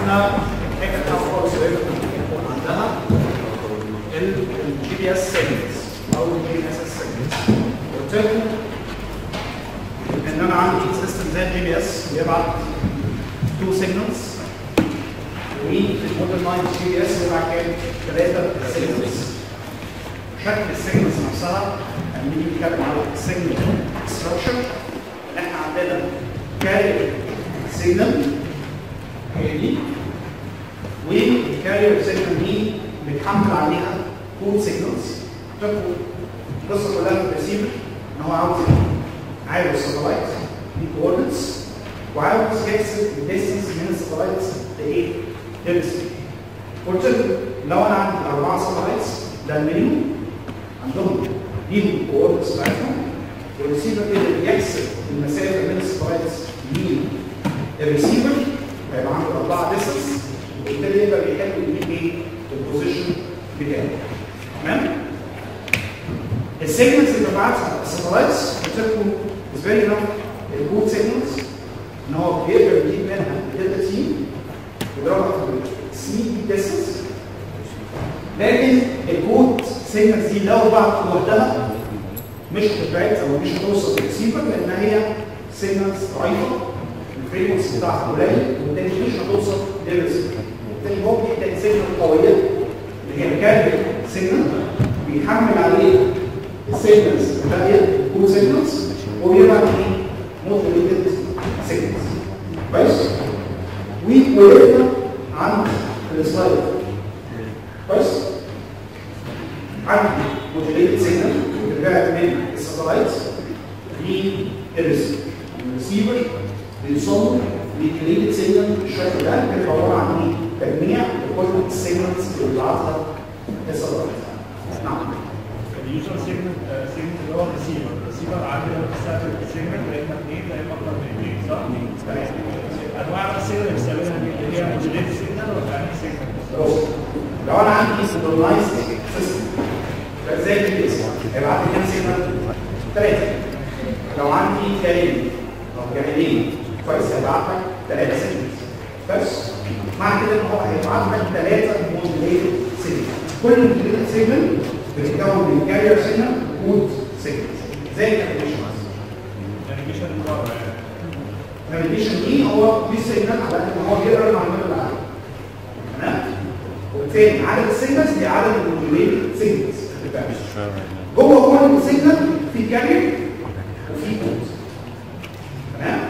احنا حاجه بتاعت خالص عندها الجي بي اس سيجنالز او الجي اس اس سيجنالز قلت لكم ان انا عندي سيستم زي الجي بي اس بيبعت تو سيجنالز وفي الموديل 9 جي بي اس بيبعت كام؟ ثلاثه سيجنالز شكل السيجنالز نفسها لما نيجي نتكلم على السيجنال ستراكشر ان احنا عندنا كارير سيجنال هي دي والكارير سيجنال دي بيتحمل عليها كود سيجنالز تاخد القصه كلها في الريسيفر ان هو عاوز عاوز ساتلايت دي كوردنتس وعاوز يحسب الديستنس من الساتلايتس لايه؟ للريسيفر قلت لكم لو انا عندي اربعه ساتلايتس ده المينيموم عندهم ليهم كوردنتس بتاعتهم والريسيفر قدر يحسب المسافه بين الساتلايتس للريسيفر هيبقى عنده اربعه ديستنس وبالتالي يقدر يحل يجيب ايه؟ البوزيشن بتاعه تمام؟ السيجنالز اللي ببعتها الساتلايتس قلت لكم از فيري انف الكود سيجنالز ان هو بيقدر يجيب منها الدلتا تي يضربها في السي دي ديستنس لكن الكود سيجنالز دي لو بعت لوحدها مش هتتبعت او مش هتوصل للريسيفر لان هي سيجنالز ضعيفه الفريكونسي بتاعها قليل وبالتالي مش هتوصل للريسيفر وبالتالي هو بيحتاج سيجنال قويه اللي هي كارير سيجنال بيحمل عليه السيجنالز الثانيه كود سيجنالز وبيبعت ايه؟ موديليتد سيجنالز كويس؟ ووقفنا عند السلايد كويس؟ عندي موديليتد سيجنال بتتبعت من الساتلايت للريسيفر الريسيفر بيوصل لكريتد سيجنال بالشكل ده بيبقى عباره عن ايه؟ تجميع لكل السيجنالز اللي بتبعتها الساتلايت نعم اليوزر سيجمنت سيجمنت اللي هو الريسيفر الريسيفر عندي لو بتستقبل السيجمنت لا اما اثنين لا اما اكتر من اثنين صح؟ انواع السيجنال اللي بتستقبلها دي اللي هي موديليت سيجنال ولا يعني سيجنال؟ بص لو انا عندي سنكرونايزد سيستم زي الجي اس هيبقى عندي كام سيجنال؟ ثلاثه لو عندي كارين او كارينين كويس هيبعت لك ثلاثه سيجنال بس معنى كده ان هو هيبعت لك ثلاثه موديليتد سيجنال كل موديليتد سيجنال بتتكون من كارير سيجنال وكود سيجنال زي النافيجيشن نافيجيشن اللي بره يعني النافيجيشن دي هو دي سيجنال على قد ما هو بيقرا المعلومات اللي عليه تمام وبالتالي عدد السيجنالز دي عدد الموديليتد سيجنالز جوه كل سيجنال في كارير وفي كود تمام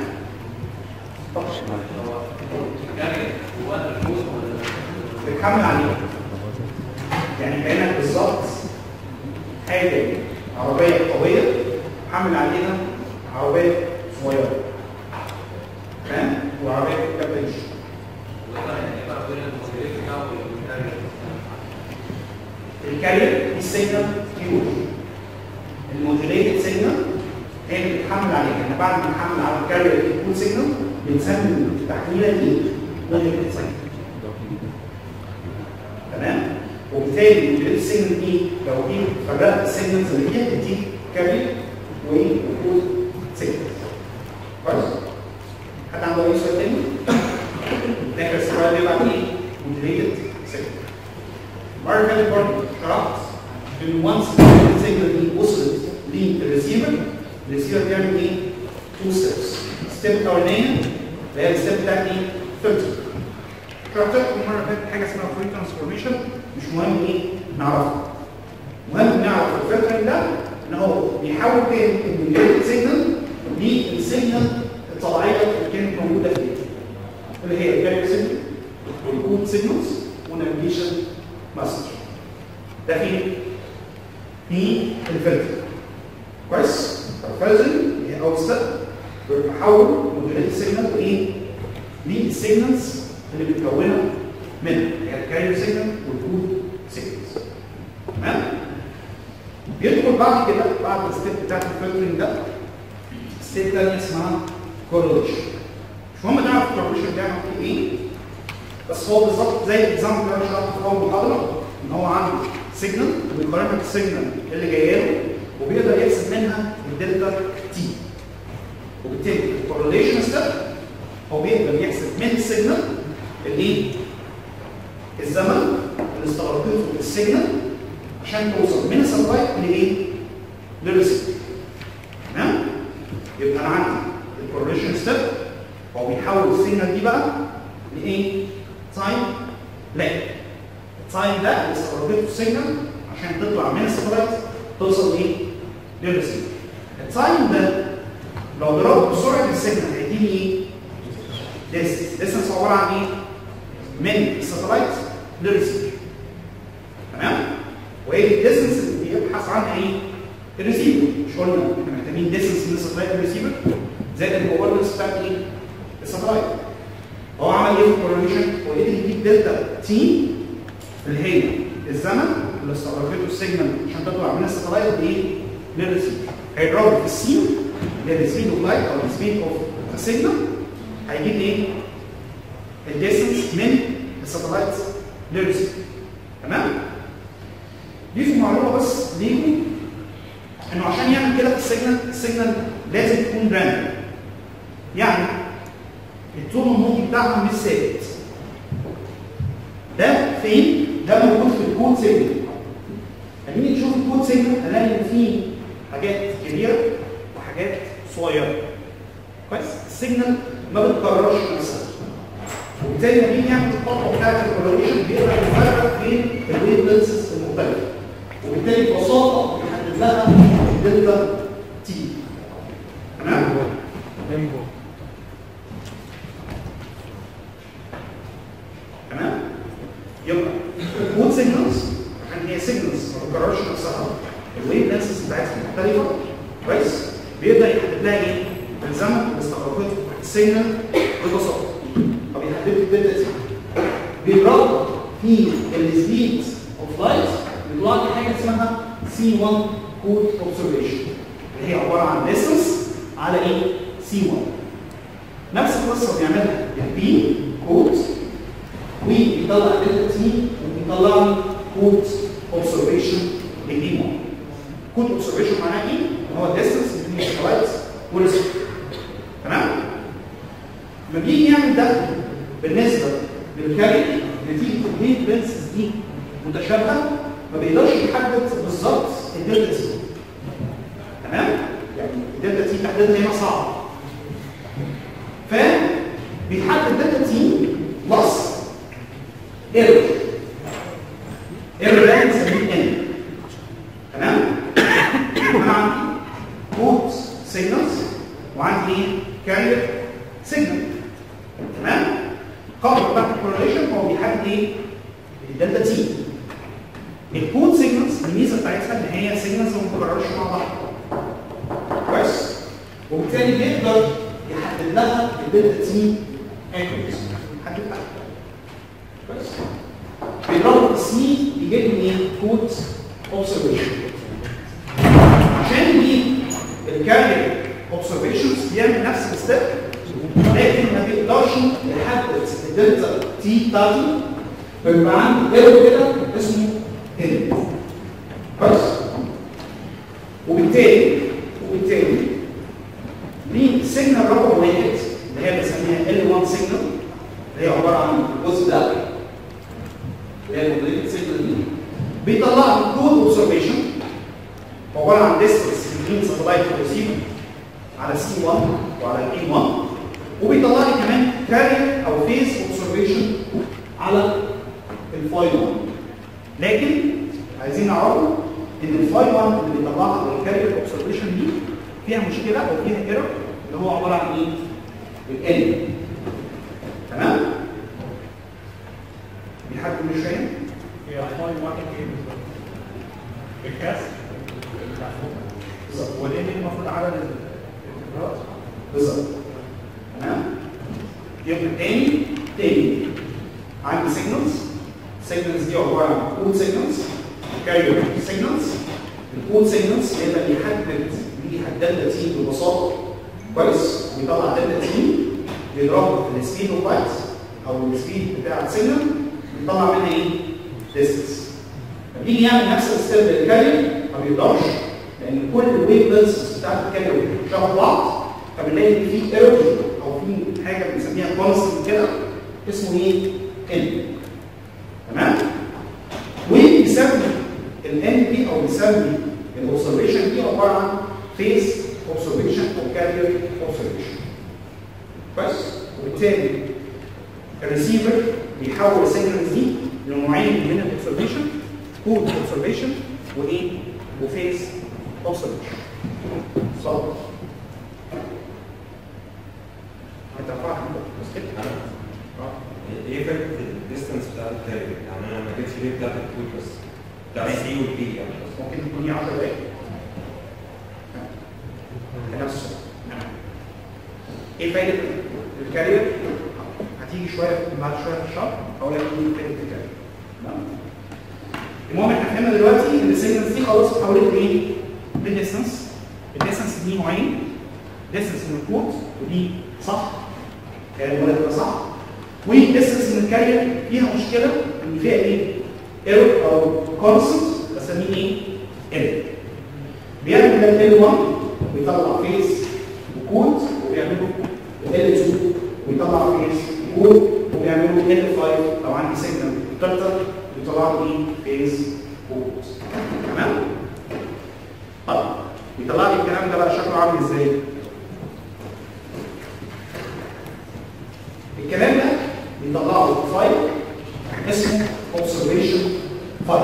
بتحمل عليه يعني كانك بالظبط حاجه عربيه قويه حمل عليها عربيه صغيره تمام وعربيه كابتنش الكارير دي سيجنال كيور الموديليتد سيجنال هي اللي بتحمل عليها يعني بعد ما نحمل على الكارير الكود سيجنال بنسمي التحميله دي موديليتد سيجنال تمام وبالتالي الموديليتد سيجنال دي لو دي فرقت السيجنالز اللي فيها تديك كارير وكود سيجنال كويس حد عنده اي سؤال تاني؟ ده السؤال بيبقى ايه؟ موديليتد سيجنال مرة فاتت برضه شرحت ان وانس السيجنال دي وصلت للريسيفر الريسيفر بيعمل ايه؟ تو ستيبس الستيب الاولانيه اللي هي الستيب بتاعت ايه؟ فلتر شرحت لكم مرة فاتت حاجة اسمها فري ترانسفورميشن مش مهم ايه؟ نعرفها مهم نعرف الفلترنج ده ان هو بيحول بين الموديليتد سيجنال للسيجنال الطبيعية اللي كانت موجودة في اللي هي الكارير سيجنال والكود سيجنالز والنافيجيشن مسج ده فين؟ في الفلتر كويس؟ الفلتر هي اول ستيب بحول موديلات السيجنال لايه؟ للسيجنالز اللي بتكونها منها هي الكارير سيجنال والكود سيجنالز تمام؟ بيدخل بعد كده بعد الستيب بتاعت الفلترنج ده ستيب تانية اسمها كورليشن مش مهم نعرف الكورليشن بيعمل فيه ايه بس هو بالظبط زي الاكزامبل اللي انا شرحته في اول محاضره ان هو عنده سيجنال وبيقارن السيجنال اللي جايه له وبيقدر يحسب منها الدلتا تي وبالتالي الكورليشن ستيب هو بيقدر يحسب من السيجنال الايه؟ الزمن اللي استغرقته السيجنال عشان توصل من الساتلايت لايه؟ للريسيفر تمام؟ يبقى انا عندي الكورليشن ستيب هو بيحول السيجنال دي بقى لايه؟ تايم لاج التايم ده اللي استغرقته السيجنال عشان تطلع من الساتلايت توصل ايه؟ للريسيفر التايم ده لو ضربت بسرعه السيجنال هيديني ايه؟ ديستنس ديستنس عباره عن ايه؟ من الساتلايت للريسيفر تمام؟ وهي الديستنس اللي بيبحث عنها ايه؟ الريسيفر مش قلنا احنا محتاجين ديستنس من الساتلايت للريسيفر زائد الكوردنس بتاعت ايه؟ الساتلايت هو عمل ايه في الكورليشن؟ هو قدر يجيب دلتا تي اللي هي الزمن اللي استغرقته السيجنال عشان تطلع من الساتلايت لايه؟ للريسيفر هيضربه في السين اللي هي السبيد اوف لايت او السبيد اوف سيجنال هيجيب ايه؟ الديستنس من الساتلايت للريسيفر تمام؟ دي في معلومه بس ليكم انه عشان يعمل كده في السيجنال السيجنال لازم تكون راندوم يعني التون النوتي بتاعها مش ثابت ده فين؟ ده موجود في الكود سيجنال لما نشوف الكود سيجنال هنلاقي ان في حاجات كبيره وحاجات صغيره كويس السيجنال ما بتكررش نفسها وبالتالي لما نيجي نعمل الخطوه بتاعت الكورليشن بيقدر يفرق بين الويف لينسز المختلفه وبالتالي ببساطه بيحدد لها الدلتا تي تمام؟ ليمبو تمام؟ يبقى الكود سيجنالز عشان هي سيجنالز ما بتكررش نفسها الويف لينسز بتاعتها مختلفه كويس؟ بيقدر يحدد لها ايه؟ الزمن اللي استغرقته السيجنال ببساطه طب يحدد لي الدلتا تي بيضرب في السبيد اوف لايت بيطلع لي حاجه اسمها سي 1 كود اوبزرفيشن اللي هي عباره عن ديستنس على ايه؟ سي 1 نفس القصه بيعملها البي كود وبيطلع دلتا تي وبيطلع لي كود اوبزرفيشن للبي 1 كود اوبزرفيشن معناه ايه؟ ان هو الديستنس بين اللايت والريسيفر تمام؟ لما بيجي يعمل ده بالنسبه للكاري نتيجه الويف لينسز دي متشابهه ما بيقدرش يحدد بالظبط الدلتا تي تمام؟ يعني الدلتا تي تحديدها هنا صعب فبيحدد دلتا تي بلس ايرور ايرور ده بنسميه ان تمام؟ انا عندي كود سيجنالز وعندي ايه؟ كارير سيجنال تمام؟ قبل بتاعت الكورليشن هو بيحدد ايه؟ الدلتا تي الكود سيجنالز الميزه بتاعتها ان هي سيجنالز ما بتتكررش مع بعض كويس وبالتالي بيقدر يحدد لها الدلتا تي اكيوريسي يحددها كويس بيضرب سي يجيب لي ايه؟ كود اوبزرفيشن عشان يجيب الكارير اوبزرفيشنز بيعمل نفس الستيب لكن ما بيقدرش يحدد الدلتا تي بتاعتي فيبقى عندي ايرور كده اسمه هنا كويس وبالتالي وبالتالي دي سيجنال رقم واحد اللي هي بنسميها L1 سيجنال اللي هي عباره عن الجزء ده اللي هي المودريت سيجنال دي بيطلع لي كود اوبزرفيشن عباره عن ديستنس بين ساتلايت وريسيفر على سي 1 وعلى الاي 1 وبيطلع لي كمان كارير او فيز اوبزرفيشن على الفاي 1 لكن عايزين نعرفه ان الفاي 1 اللي بيطلعها الكارير اوبزرفيشن دي فيها مشكله او فيها ايرور اللي هو عباره عن ايه؟ ال تمام؟ في حد مش فاهم؟ هي فاي واحد ايه بالظبط؟ الكسر بالظبط وليه المفروض عدد التكرار؟ بالظبط تمام؟ يبقى تاني تاني عندي سيجنالز سيجنالز دي عباره عن كود سيجنالز كارير سيجنالز الكود سيجنالز يقدر يحدد بيها الداتا تي ببساطه كويس ويطلع داتا تي بيضربها في السبيد اوف لايت او السبيد بتاع السيجنال بيطلع منها ايه؟ ديستنس فبيجي يعمل نفس الستيب للكارير ما بيقدرش لان كل الويف لينسز بتاعت الكارير شبه بعض فبنلاقي ان في ايرور او في حاجه بنسميها كونستنت كده اسمه ايه؟ ان تمام؟ وبيسمي الان دي او بيسمي الاوبزرفيشن دي عباره عن فيس اوبزرفيشن او كارير اوبزرفيشن بس وبالتالي الريسيفر بيحول السيجنالز دي لنوعين من الاوبزرفيشن كود اوبزرفيشن وايه؟ وفيس اوبزرفيشن صح انت فاهم بس كده اه ايه فكره الديستنس بتاع الكارير؟ يعني انا ما جبتش ليه بتاعت الكود بس بتاع السي والبي يعني بس ممكن يكون ليه 10 دقايق نفسه ايه فايده الكارير هتيجي شويه بعد شويه في الشرح اقول لك ايه فايده الكارير تمام؟ المهم احنا فهمنا دلوقتي ان السيجنالز دي خلاص اتحولت لايه؟ لديستنس الديستنس دي نوعين ديستنس من الكود ودي صح كان الولد ده صح وديستنس من الكارير فيها مشكله ان فيها ايه؟ ايرور او كونستنت بسميه ايه؟ ال بيعمل ده ال 1 ويطلع فيس وكود وبيعمله ال 2 ويطلع فيس وكود وبيعمله ال 5 لو عندي سيجنال كارتر بيطلع لي ايه؟ فيس وكود تمام؟ طيب يطلع لي الكلام ده بقى شكله عامل ازاي؟ الكلام ده بيطلعه فايل اسمه observation فايل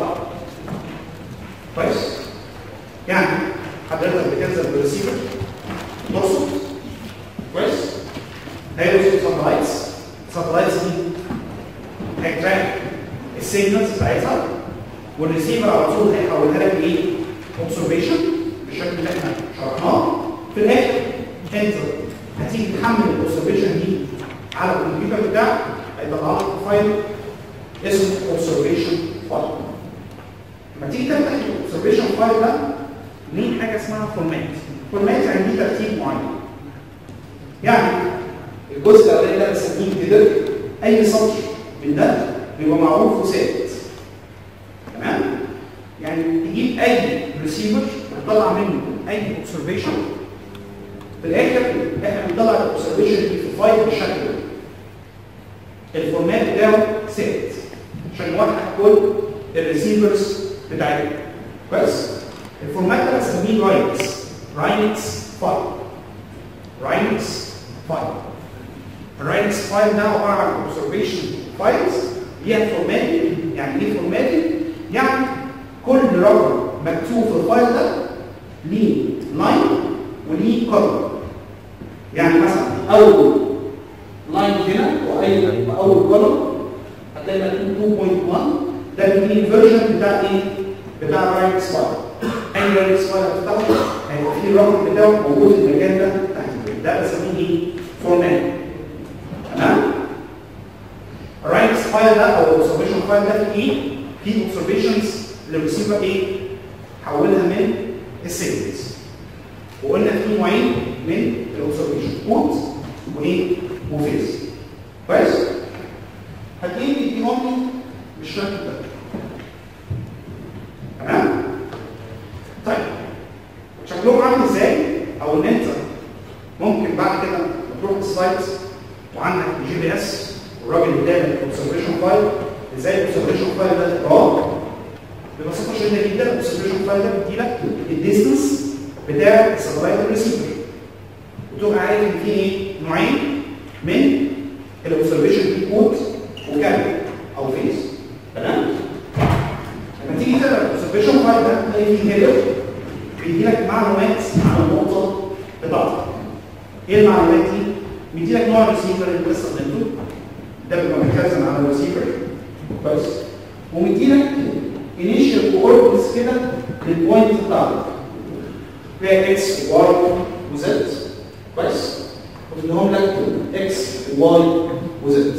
كويس؟ يعني حضرتك بتنزل بالريسيفر ترصد كويس؟ هيرصد ساتلايتس الساتلايتس دي هيتراك السيجنالز بتاعتها والريسيفر على طول هيحولها لك ايه؟ observation بالشكل اللي احنا شرحناه في الاخر انت هتيجي تحمل الاوبزرفيشن دي على الكمبيوتر بتاعك هيطلع لك فايل اسمه observation فايل لما تيجي تفتح الاوبزرفيشن فايل ده ليه حاجه اسمها فورمات فورمات يعني ليه ترتيب معين يعني الجزء الاولاني ده بنسميه كده اي سطر من ده بيبقى معروف وثابت تمام يعني تجيب اي ريسيفر وتطلع منه اي اوبزرفيشن في الاخر احنا بنطلع الاوبزرفيشن دي في فايل بالشكل ده الفورمات بتاعه ثابت عشان نوضح كل الريسيفرز بتاعتنا كويس الفورمات ده بسميه راينكس راينكس فايل راينكس فايل الراينكس فايل ده عباره عن اوبزرفيشن فايلز ليها فورماتنج يعني ايه فورماتنج؟ يعني كل رقم مكتوب في الفايل ده ليه لاين وليه كولوم يعني مثلا اول لاين هنا واي اول كولوم هتلاقي مكتوب 2.1 ده بيديني الفيرجن بتاع ايه؟ بتاع الرايتس فايل اي رايتس فايل هتفتحه هيبقى فيه الرقم بتاعه موجود في المكان ده تحت البيت ده بسميه ايه؟ فورمات تمام؟ الرايتس فايل ده او الاوبزرفيشن فايل ده فيه ايه؟ فيه اوبزرفيشنز للريسيفر ايه؟ حولها من السيجنالز وقلنا في نوعين من الاوبزرفيشن كود وايه؟ وفيز كويس؟ هتلاقيه بيديهم لي بالشكل ده تمام؟ طيب شكلهم عامل ازاي؟ او ان انت ممكن بعد كده تروح السلايدز وعندك جي بي اس والراجل قدامك اوبزرفيشن فايل ازاي الاوبزرفيشن فايل ده تقراه ببساطه شديده جدا الاوبزرفيشن فايل ده بيدي لك الديستنس بتاع الساتلايت الريسيفر وتبقى عارف ان في ايه؟ نوعين من الاوبزرفيشن دي كود وكارير او فيز تمام؟ لما تيجي تقرا الاوبزرفيشن فايل ده تلاقي فيه هيدر بيدي لك معلومات عن النقطه بتاعتك ايه المعلومات دي؟ بيدي لك نوع الريسيفر اللي انت استخدمته ده بيبقى متخزن على الريسيفر كويس ومدي لك انيشال كوردينتس كده للبوينت بتاعتك فيها اكس وواي وزد كويس ومديهم لك اكس وواي وزد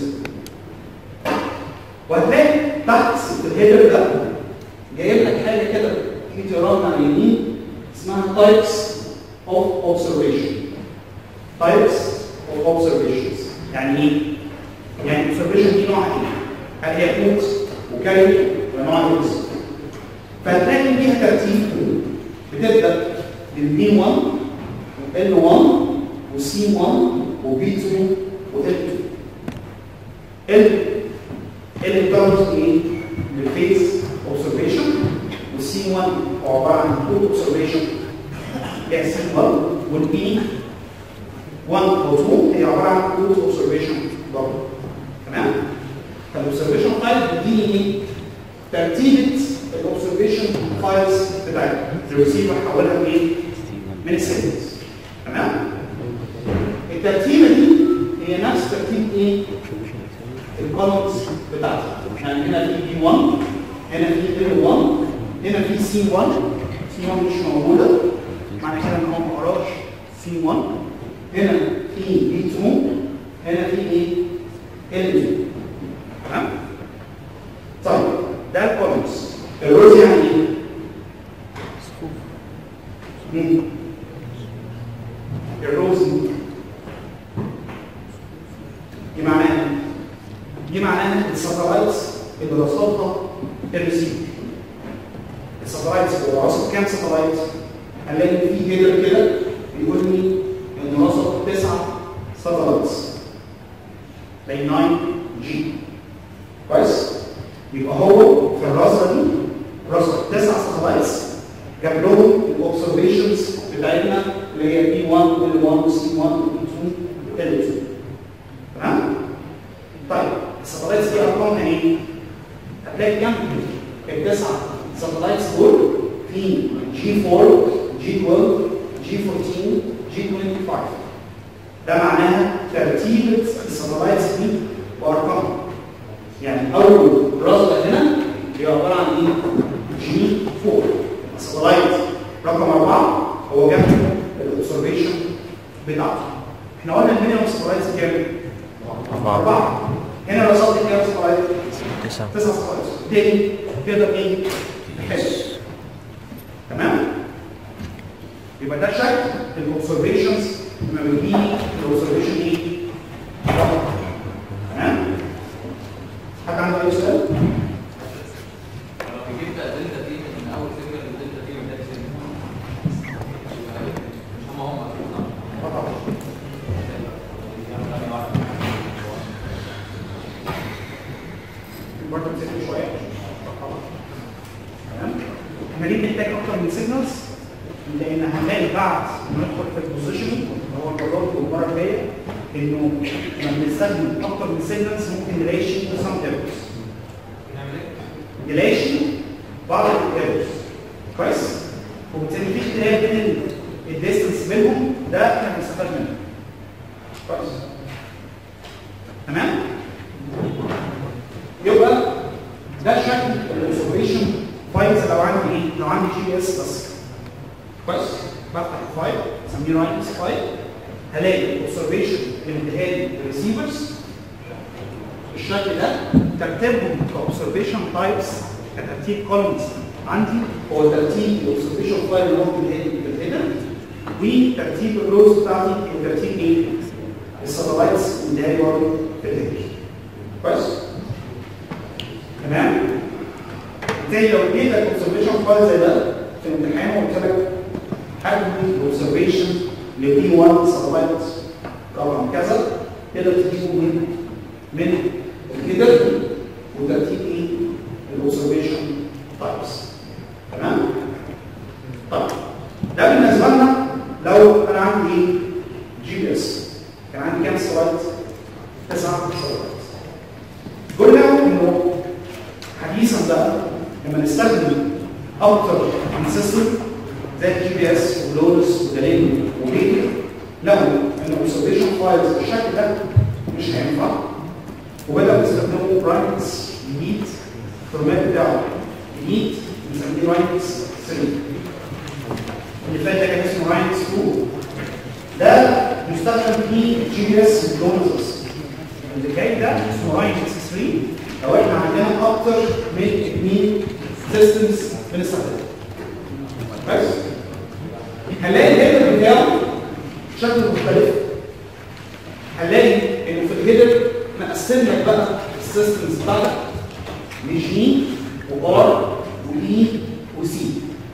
وهتلاقي تحت في الهيدر ده جايب لك حاجه كده تيجي تقراها على اليمين اسمها تايبس اوف اوبزرفيشن تايبس اوف اوبزرفيشنز يعني ايه؟ يعني الاوبزرفيشن دي نوعها ايه؟ هل هي كود وكاري ولا نوع ايه؟ فهتلاقي ليها ترتيب بتبدا بالبي 1 وال 1 وسي 1 وبي 2 وال 2 ال ال بتاخد ايه؟ للفيس اوبزرفيشن والسي 1 هو عباره عن تو اوبزرفيشن هي سي 1 والبي 1 او 2 هي عباره عن تو اوبزرفيشن برضه تمام؟ فالاوبزرفيشن فايل بتديني ايه؟ ترتيبه الاوبزرفيشن فايلز بتاعتها الريسيفر حولها لايه؟ من السيجنالز تمام؟ الترتيبه دي هي نفس ترتيب ايه؟ الكولومز بتاعتها يعني هنا في بي 1 هنا في ال 1 هنا في سي 1 سي 1 مش موجوده معنى كده ان هو ما قراش سي 1 هنا في بي 2 هنا في ايه؟ ال 2 تمام؟ طيب ده الكولومز الروز يعني ايه؟ مم. الروز دي دي معناها ايه؟ دي معناها الساتلايتس اللي رصدها الريسيفر الساتلايتس اللي رصد كام ساتلايت؟ هنلاقي في هيدر كده بيقول لي ان رصد تسع ساتلايتس زي 9 جي كويس؟ يبقى هو في الرصده دي رصد تسع ساتلايتس جاب لهم الاوبزرفيشنز بتاعتنا اللي هي بي 1 ال 1 سي 1 بي 2 ال 2 تمام؟ طيب الساتلايتس دي ارقامها ايه؟ هتلاقي جنب التسع ساتلايتس دول في جي 4 جي 12 جي 14 جي 25 ده معناها ترتيبة الساتلايتس دي بارقامها يعني اول رصده هنا هي عباره عن ايه؟ جي 4 الساتلايت رقم اربعه هو جنب الاوبزرفيشن بتاعته احنا قلنا المينيمم ساتلايتس كام؟ أربعة هنا رصدت كام سلايد؟ تسعة تسع سلايد تاني تقدر ايه؟ تحس تمام؟ يبقى ده شكل الاوبزرفيشنز لما بيجي الاوبزرفيشن ايه؟ رقم. تمام؟ حد عنده اي سؤال؟ جبت الدلتا دي من اول سنجل للدلتا دي من تاني سنجل مش هم هم اه طبعا برضه بتسيبه شويه تمام احنا ليه بنحتاج اكتر من سيجنالز لان هنلاقي بعد ما ندخل في البوزيشن اللي هو القرارات والمره الجايه انه لما بنستخدم اكتر من سيجنالز ممكن نلاقي شيء سام ايرورز نعمل ايه؟ نلاقي شيء بعض الايرورز كويس وبالتالي في اختلاف بين الديستنس بينهم ده احنا بنستفاد منه كويس تمام يبقى ده شكل الاوبزرفيشن فايلز لو عندي ايه؟ لو عندي جي اس بس كويس بفتح الفايل اسميه رايتس فايل هلاقي الاوبزرفيشن اللي اديها لي الريسيفرز بالشكل ده ترتيبهم كاوبزرفيشن تايبس كترتيب كولمز عندي هو ترتيب الاوبزرفيشن فايل اللي هو اديها لي في الهيدر وترتيب الروز بتاعتي وترتيب ايه؟ الساتلايتس اللي اديها لي برضه في الهيدر كويس؟ تمام؟ زي لو اديتك اوبزرفيشن فايل زي ده في الامتحان وقلت لك حجم الاوبزرفيشن لبي 1 ساتلايت رقم كذا تقدر تجيبه من من الهيدر وترتيب ايه؟ الاوبزرفيشن تايبس تمام؟ طيب ده بالنسبه لنا لو انا عندي ايه؟ جي بي اس كان عندي كام ساتلايت؟ تسع ساتلايت قلنا انه حديثا بقى لما نستخدم اكتر من سيستم زي الجي بي اس ولونس ودليل وبيكر لقوا ان الاوبزرفيشن فايلز بالشكل ده مش هينفع وبداوا يستخدموا برايتس جديد الفورمات بتاعه جديد بنسميه رايتس 3 اللي فات ده كان اسمه رايتس 2 ده مستخدم فيه جي بي اس ولونس اللي جاي ده اسمه رايتس 3 لو احنا عندنا اكتر من اثنين سيستمز بنستخدمها كويس هنلاقي الهيدر بتاعه شكله مختلف هنلاقي انه في الهيدر مقسم لك بقى السيستمز بتاعتك لجي وار واي وسي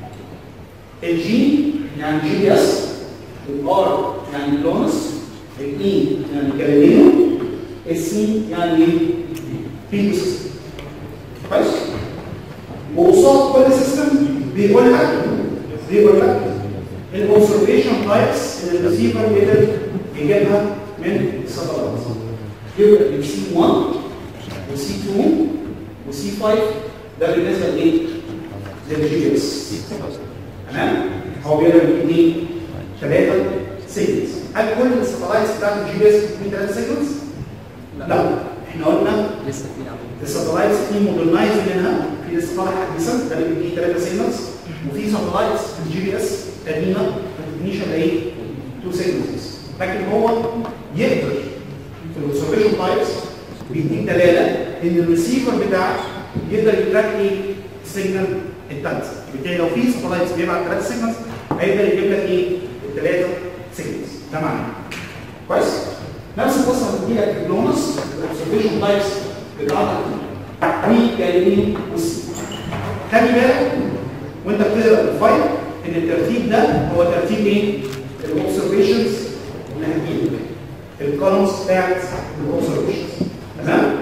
الجي يعني جي بي اس الار يعني لونس الاي يعني جاليليو السي يعني ايه؟ بي سيستم كويس وقصاد كل سيستم بيقول لك بيقول لك الاوبزرفيشن تايبس اللي الريسيفر يقدر يجيبها من الساتلايت يبقى السي 1 وسي 2 وسي 5 ده بالنسبه لايه؟ للجي اس تمام؟ هو بيقدر يديني ثلاثه سيجنالز هل كل الساتلايتس بتاعت الجي اس بتديني ثلاثه سيجنالز؟ لا احنا قلنا لسه في عمل الساتلايتس في مودرنايز منها في لسه طالع حديثا ده اللي بيديني ثلاثه سيجنالز وفي ساتلايتس في الجي بي اس قديمه ما بتدينيش الا ايه؟ تو سيجنالز لكن هو يقدر في الاوبزرفيشن تايبس بيديك دلاله ان الريسيفر بتاعك يقدر يتراك ايه؟ السيجنال الثالثه بالتالي لو في ساتلايتس بيبعت ثلاث سيجنالز هيقدر يجيب لك ايه؟ الثلاثه سيجنالز ده معناه كويس؟ نفس القصه بتجي لك الجلونس الاوبزرفيشن تايبس بتاعتك وجايبين والسي خلي بالك وانت بتقرا الفايل ان الترتيب ده هو ترتيب ايه؟ الاوبزرفيشنز اللي هتجيلك الكولمز بتاعت الاوبزرفيشنز تمام؟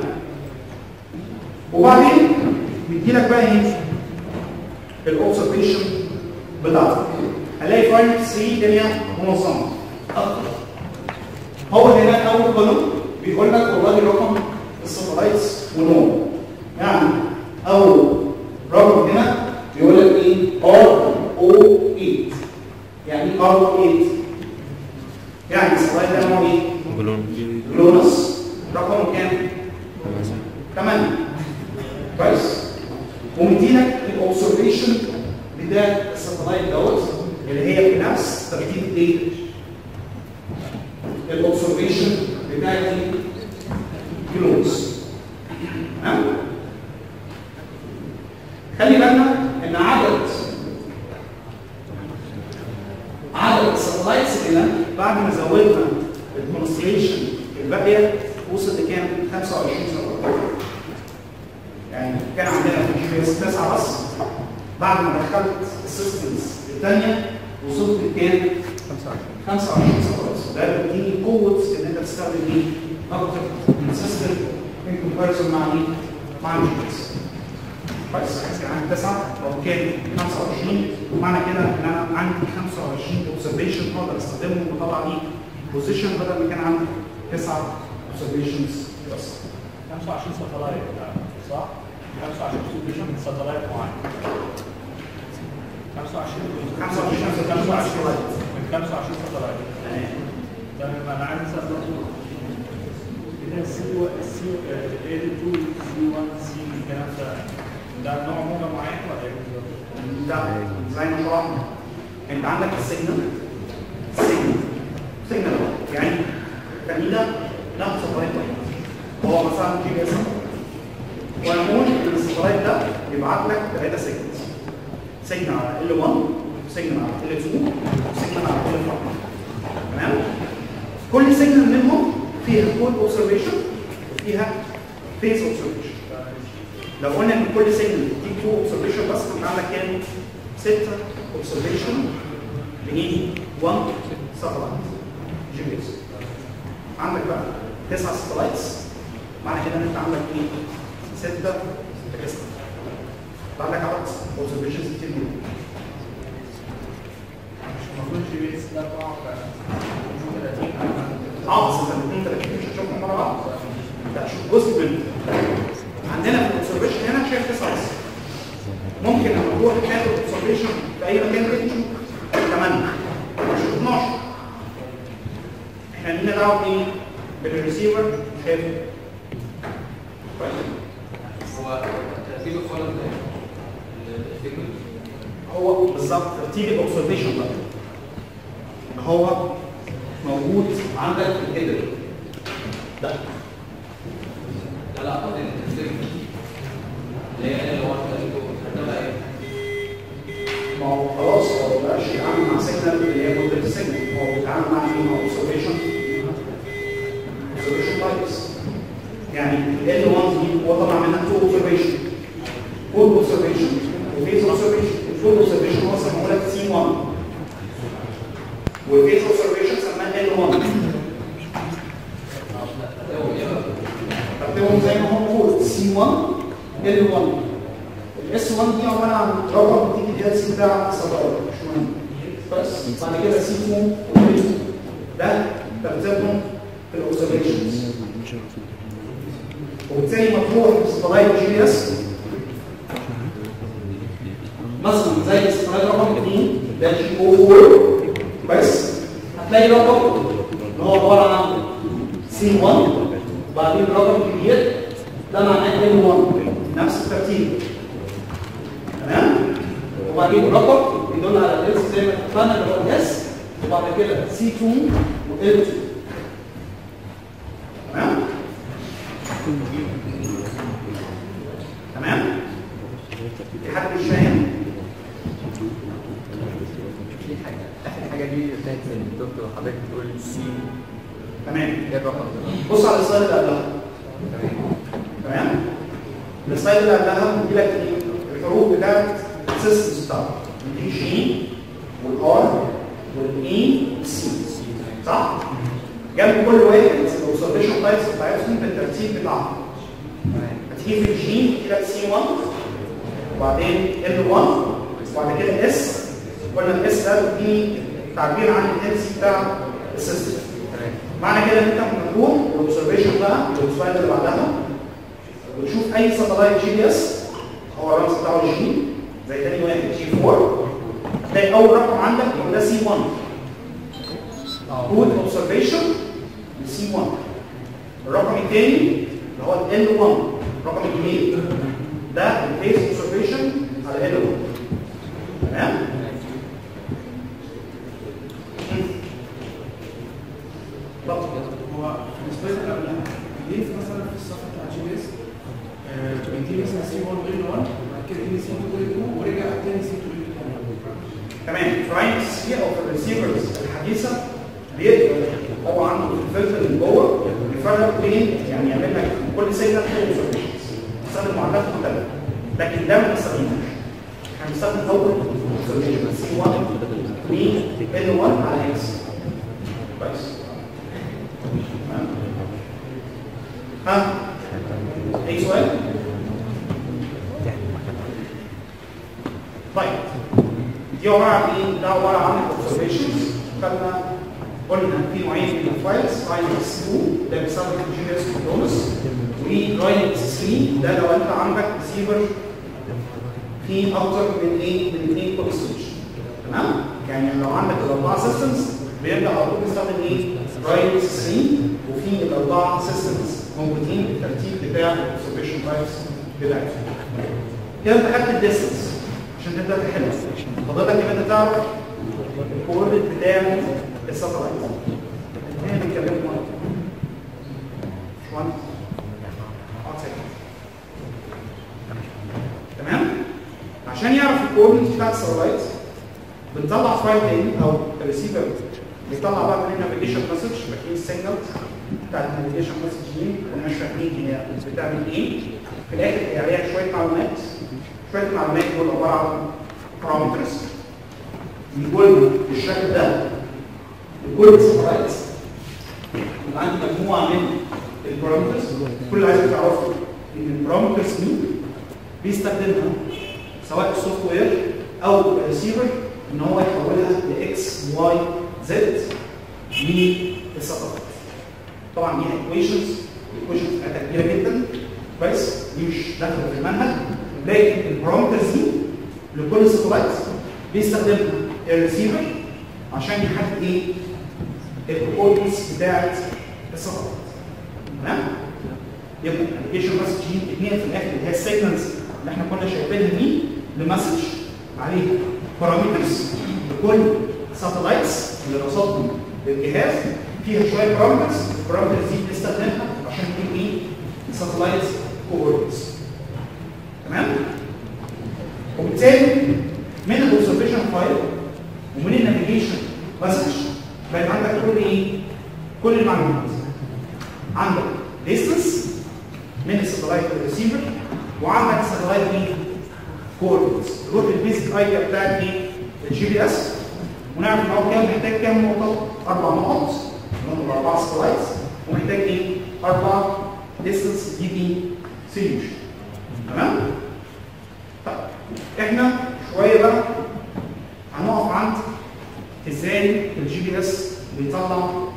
وبعدين بيديلك بقى ايه؟ الاوبزرفيشن بتاعتك هلاقي فايل 3 الدنيا منظمه اكتر هو هنا اول كولوم بيقول لك والله رقم الساتلايتس ونوع يعني اول رقم هنا بيقول لك ايه ار او 8 يعني ار او 8 يعني الساتلايت ده نوعه ايه جلونس رقمه كام 8 كويس ومدينك الاوبزرفيشن بتاع الساتلايت دوت اللي هي بنفس ترتيب الايه الاوبزرفيشن بتاع الجلونس تمام خلي بالنا ان عدد عدد الساتلايتس هنا بعد ما زودنا الكونستليشن الباقيه وصل لكام 25 ساتلايت يعني كان عندنا في الجي بي اس 9 بس بعد ما دخلت السيستمز الثانيه وصلت لكام 25 ساتلايت ده بيديني قوه ان انت تستخدم ايه اكتر من سيستم ان كومباريزون مع مين مع الجي بي اس كويس كان عندي 9 او كان 25 معنى كده ان انا عندي 25 اوبزرفيشن اقدر استخدمهم وطبعا ايه بوزيشن بدل ما كان عندي 9 اوبزرفيشنز بس 25 ساتلايت صح؟ 25 ساتلايت من ساتلايت معين 25 25 25 ساتلايت. من 25 ساتلايت تمام انا عايز اسال برضه كده السي السي اي 2 سي 1 سي الكلام ده ده نوع موجه معين ولا ايه بالظبط؟ ده زي ما شرحنا انت عندك السيجنال سيجنال سيجنال يعني كميدا لا ساتلايت هو مثلا جي بي اس ونقول ان الساتلايت ده يبعت لك ثلاثه سيجنالز سيجنال على ال 1 سيجنال على ال 2 وسيجنال على ال 4 تمام كل سيجنال منهم فيها كود اوبزرفيشن وفيها فيس اوبزرفيشن لو قلنا ان كل سيجنال دي 2 اوبزرفيشن بس كنا عندك كام 6 اوبزرفيشن بنيجي 1 ساتلايت جي بي اس عندك بقى 9 ساتلايتس معنى كده ان انت عندك ايه 6 ريست عندك عدد اوبزرفيشنز كتير جدا مش المفروض جي بي اس ده بتاع 30 اه بس انت الاثنين 30 مش هتشوفهم مره بعض انت هتشوف جزء منهم عندنا في الاوبزرفيشن هنا شايف 9 بس ممكن لما تروح تاخد اوبزرفيشن في اي مكان تاني تشوف 8 تشوف 12 احنا لينا دعوه بايه؟ بالريسيفر شايف كويس هو ترتيب الكولم ده السيجنال هو بالظبط ترتيب الاوبزرفيشن بقى ان هو موجود عندك في الهيدر ده لا لا قصدي السيجنال اللي هي اللي هو ده بقى ايه؟ ما هو خلاص هو ما بقاش يتعامل مع سيجنال اللي هي مدة السيجنال هو بيتعامل مع ايه؟ مع اوبزرفيشن اوبزرفيشن تايبس يعني ال 1 دي هو طبعا منها تو اوبزرفيشن فول اوبزرفيشن وفيز اوبزرفيشن الفول اوبزرفيشن هو سموه لك سي 1 والفيز اوبزرفيشن سماه ال 1 هو يبقى ال 1 الاس 1 دي عباره عن رقم بتيجي ال سي بتاع سباير مش مهم بس بعد كده سي 2 و 2 ده ترتيبهم في الاوبزرفيشنز وبالتالي مطروح سبلايت جي بي اس مثلا زي سبلايت رقم 2 ده جي او 4 بس هتلاقي رقم اللي هو عباره عن سي 1 وبعدين رقم كبير ده معناه ال 1 نفس الترتيب تمام وبعدين رقم يدل على الاس زي ما اتفقنا اللي هو الاس وبعد كده سي 2 و ال 2 تمام تمام في حد مش فاهم في حاجة آخر حاجة دي بتاعت الدكتور حضرتك بتقول سي تمام ايه الرقم ده؟ بص على السلايد اللي قبلها تمام تمام السلايد اللي قبلها بيجي لك ايه الحروف بتاعت السيستمز بتاعتك الدي جي والار والاي والسي صح؟ جنب كل واحد الاوبزرفيشن تايبس بتاعتهم بالترتيب بتاعهم هتيجي في الجي تلاقي سي 1 وبعدين ال 1 وبعد كده اس قلنا الاس ده بيديني تعبير عن الانتنسي بتاع السيستم تمام معنى كده ان انت هتروح الاوبزرفيشن بقى السلايد اللي بعدها وتشوف اي ساتلايت جي بي اس هو الرمز بتاعه جي زي تاني واحد جي 4 هتلاقي اول رقم عندك هو ده سي 1 كود اوبزرفيشن سي 1 الرقم الثاني اللي هو ال 1 الرقم الكبير ده الفيس اوبزرفيشن على ال 1 تمام طب هو في السلايد اللي قبلها ليه في مثلا في الصفحه بتاع جي بي اس بيديني مثلا سي 1 ال 1 بعد كده يديني سي 2 ال 2 ورجع تاني سي 2 ال 2 تمام فراينكس هي او في الريسيفرز الحديثه بيقدر هو عنده في الفلتر من جوه يفرق بين يعني يعمل لك كل سيجنال تو اوبزرفيشنز يستخدم معادلات مختلفه لكن ده ما بنستخدموش احنا بنستخدم اول اوبزرفيشن سي 1 و ال 1 على اكس كويس تمام ها اي سؤال؟ طيب دي عباره عن ايه؟ ده عباره عن observations خدنا قلنا في نوعين من الفايلز فايل اس 2 ده بيستخدم جي اس كومبوننتس ورايل اس 3 ده لو انت عندك ريسيفر في اكتر من ايه؟ من اثنين كول ستيج تمام؟ يعني لو عندك الاربعه سيستمز بيرجع على طول بيستخدم ايه؟ رايل اس 3 وفي الاربعه سيستمز موجودين بالترتيب بتاع الاوبزرفيشن تايبس بتاعتهم كده انت خدت الديستنس عشان تبدا تحل فاضلك ان انت تعرف الكوردينيت بتاع الساتلايت هنا بنتكلم مره شوان تمام عشان يعرف الكوردينيت بتاع الساتلايت بنطلع فايل تاني او الريسيفر بيطلع بقى من النافيجيشن مسج فاكرين السيجنال بتاع النافيجيشن مسج دي كنا مش فاهمين هي بتعمل ايه في الاخر هي عليها شويه معلومات شويه المعلومات دول عباره عن بارامترز بيقول بالشكل ده لكل سبرايت يبقى عندي مجموعه من البارامترز كل اللي عايزك تعرفه ان البارامترز دي بيستخدمها سواء السوفت وير او الريسيفر ان هو يحولها لاكس واي زد للساتلايت طبعا ليها ايكويشنز الايكويشنز بتاعتها كبيره جدا كويس دي مش داخله في المنهج لكن البارامترز دي لكل ساتلايت بيستخدمها الريسيفر عشان يحدد ايه الكوردينتس بتاعت الساتلايت تمام يبقى الابلكيشن مسج دي اثنين في الاخر اللي هي السيجنالز اللي احنا كنا شايفينها دي لمسج عليها بارامترز لكل ساتلايتس اللي رصدهم للجهاز فيها شويه بارامترز البارامترز دي بنستخدمها عشان نجيب ايه ساتلايت كوردينتس تمام وبالتالي من الاوبزرفيشن فايل ومن النافيجيشن مسج بقت عندك كل ايه كل المعلومات عندك ديستنس من الساتلايت للريسيفر وعندك ساتلايت ايه كوردينتس روح البيزك ايديا بتاعت ايه الجي بي اس ونعرف ان هو كام محتاج كام نقطه اربع نقط اللي هم اربع ساتلايتس ومحتاج ايه اربع ديستنس دي بي سوليوشن تمام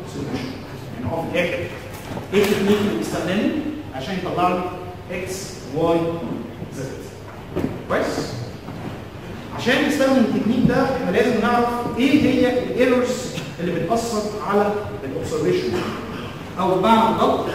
سوليوشن يعني هو في الاخر ايه التكنيك اللي بيستخدمه عشان يطلع لي اكس واي زد كويس عشان نستخدم التكنيك ده احنا لازم نعرف ايه هي الايرورز اللي بتاثر على الاوبزرفيشن او بمعنى ادق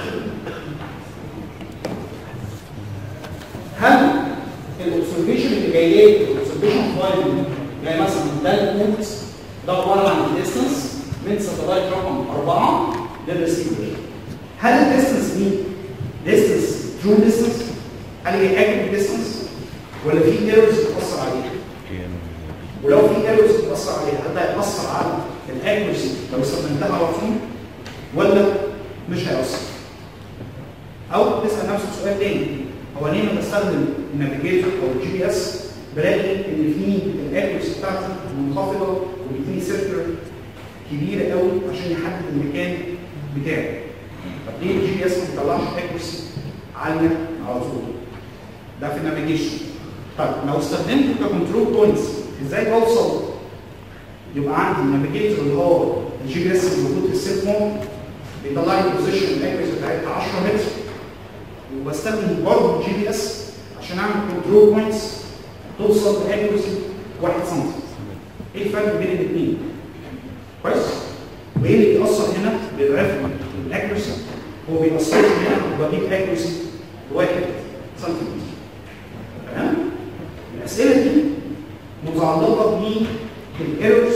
هل الاوبزرفيشن اللي جاي لي الاوبزرفيشن فايل جاي مثلا ده البوينت ده عباره عن الديستنس من ساتلايت رقم 4 للريسيفر هل الديستنس دي ديستنس ترو ديستنس هل هي اكيوريت ديستنس ولا في ايرورز بتاثر عليها ولو في ايرورز بتاثر عليها هل ده هياثر على الاكيورسي لو استخدمتها على طول ولا مش هيأثر او تسال نفسك سؤال تاني هو ليه ما بستخدم النافيجيتور او الجي بي اس بلاقي ان في الاكيورسي بتاعتي منخفضه وبيديني سيركلر كبيره قوي عشان يحدد المكان بتاعي طب ليه الجي بي اس ما بيطلعش اكيورسي عاليه على طول ده في النافيجيشن طيب لو استخدمته ككنترول بوينتس ازاي بوصل يبقى عندي النافيجيتور اللي هو الجي بي اس اللي موجود في السيل فون بيطلع لي البوزيشن الاكيورسي بتاعتها 10 متر وبستخدم برضه الجي بي اس عشان اعمل كنترول بوينتس توصل لاكيورسي 1 سم ايه الفرق بين الاثنين؟ كويس؟ وايه اللي بيأثر هنا بيضعف الاكيورسي هو بيأثر هنا وبجيب اكيورسي 1 سم تمام؟ الاسئله دي متعلقه بالايرورز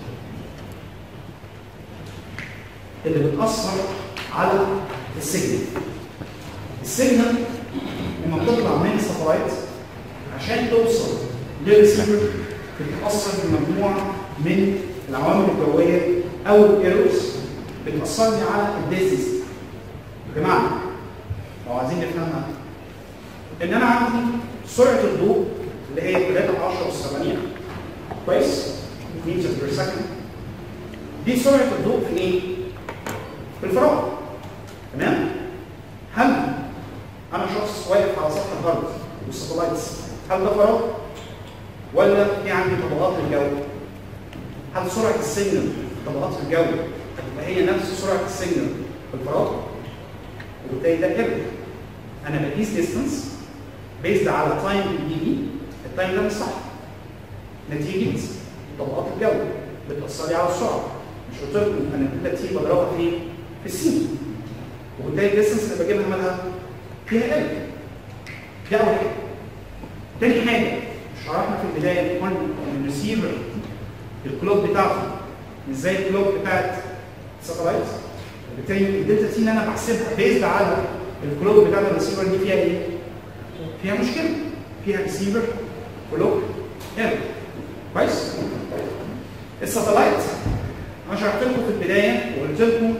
اللي بتأثر على السيجنال السيجنال لما بتطلع من الساتلايت عشان توصل للريسيفر بتتاثر بمجموعه من العوامل الجويه او الايرورز بتاثر لي على الديستنس يا جماعه لو عايزين نفهمها ان انا عندي سرعه الضوء اللي هي 3 10 اس 8 كويس متر بير سكند دي سرعه الضوء في ايه؟ في الفراغ تمام؟ هل انا شخص واقف على سطح الارض والساتلايتس هل ده فراغ ولا في عندي طبقات الجو هل سرعه السيجنال في طبقات الجو هتبقى هي نفس سرعه السيجنال في الفراغ وبالتالي ده ايرور انا بقيس ديستنس بيزد على تايم بي بي التايم ده مش صح نتيجه طبقات الجو بتاثر لي على السرعه مش قلت لكم انا الداتا تي بضربها فين؟ في السين وبالتالي الديستنس اللي بجيبها مالها فيها قلب دي اول حاجه تاني حاجه شرحنا في البدايه قلنا ان الريسيفر الكلوك بتاعته مش زي الكلوك بتاعت الساتلايت وبالتالي الدلتا تي اللي انا بحسبها بيزد على الكلوك بتاعت الريسيفر دي فيها ايه؟ فيها مشكله فيها ريسيفر كلوك ايرور كويس؟ الساتلايت انا شرحت لكم في البدايه وقلت لكم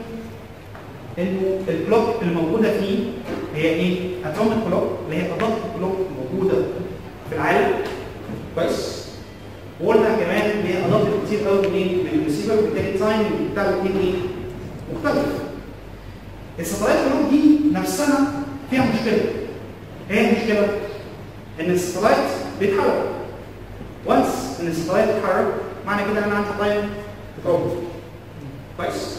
انه الكلوك الموجوده فيه هي ايه؟ اتوميك كلوك اللي هي ادق كلوك موجوده في العالم كويس؟ وقلنا كمان ان هي ادق كتير قوي من ايه؟ من الريسيفر وبالتالي التايم بتاع الاثنين ايه؟ مختلف. الساتلايت كلوك دي نفسها فيها مشكله. ايه المشكله؟ ان الساتلايت بيتحرك. وانس ان الساتلايت بيتحرك معنى كده ان انا عندي تايم بروبلم. كويس؟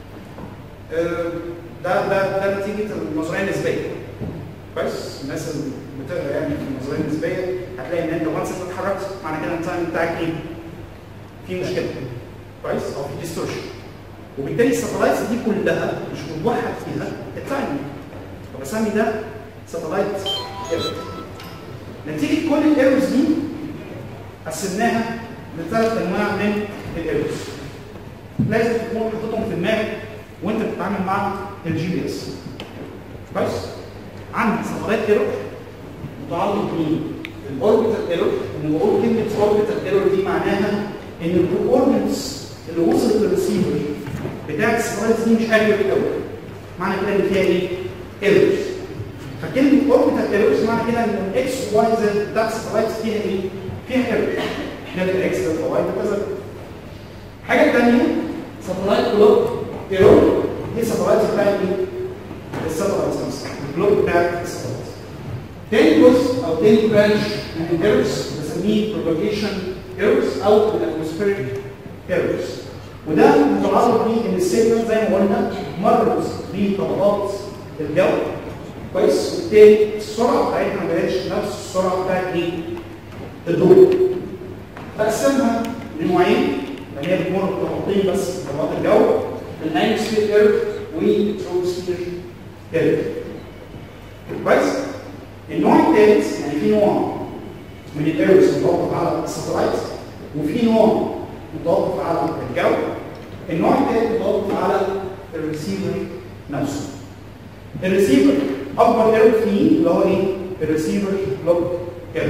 ده ده ده نتيجه النظريه النسبيه كويس الناس اللي بتقرا يعني في النظريه النسبيه هتلاقي ان انت وانس انت اتحركت معنى كده التايم بتاعك ايه؟ في مشكله كويس او في ديستورشن وبالتالي الساتلايتس دي كلها مش موحد فيها التايم فبسمي ده ساتلايت ايرور نتيجه كل الايرورز دي قسمناها لثلاث انواع من الايرورز لازم تكون حاططهم في دماغك وانت بتتعامل مع الجي بي اس كويس عندي ساتلايت ايرور متعلق بالاوربيتال ايرور لما بقول كلمه اوربيتال ايرور دي معناها ان الكوردينتس اللي وصلت للريسيفر بتاع الساتلايت دي مش اكيوريت قوي معنى كده ان فيها ايه؟ ايرورز فكلمه اوربيتال ايرورز معنى كده ان الاكس واي زد بتاع الساتلايت فيها ايه؟ فيها ايرور دلتا اكس دلتا واي دلتا زد الحاجه الثانيه ساتلايت كلوك ايرور دي ساتلايت بتاعت ايه؟ الساتلايت نفسها الكلوك بتاعت الساتلايت تاني جزء او تاني برانش من الايرورز بسميه propagation ايرورز او الاتموسفيريك ايرورز وده متعلق بيه ان السيجنال زي ما قلنا مرت بطبقات الجو كويس وبالتالي السرعه بتاعتنا ما بقتش نفس السرعه بتاعت ايه؟ الضوء بقسمها لنوعين اللي هي بتمر بطبقتين بس طبقات الجو الانكسفير ايرور والتروسفير ايرور كويس؟ النوع الثالث يعني في نوع من الايرورز متوقف على الساتلايت وفي نوع متوقف على الجو النوع الثالث متوقف على الريسيفر نفسه الريسيفر اكبر ايرور فيه اللي هو ايه؟ الريسيفر لوج ايرور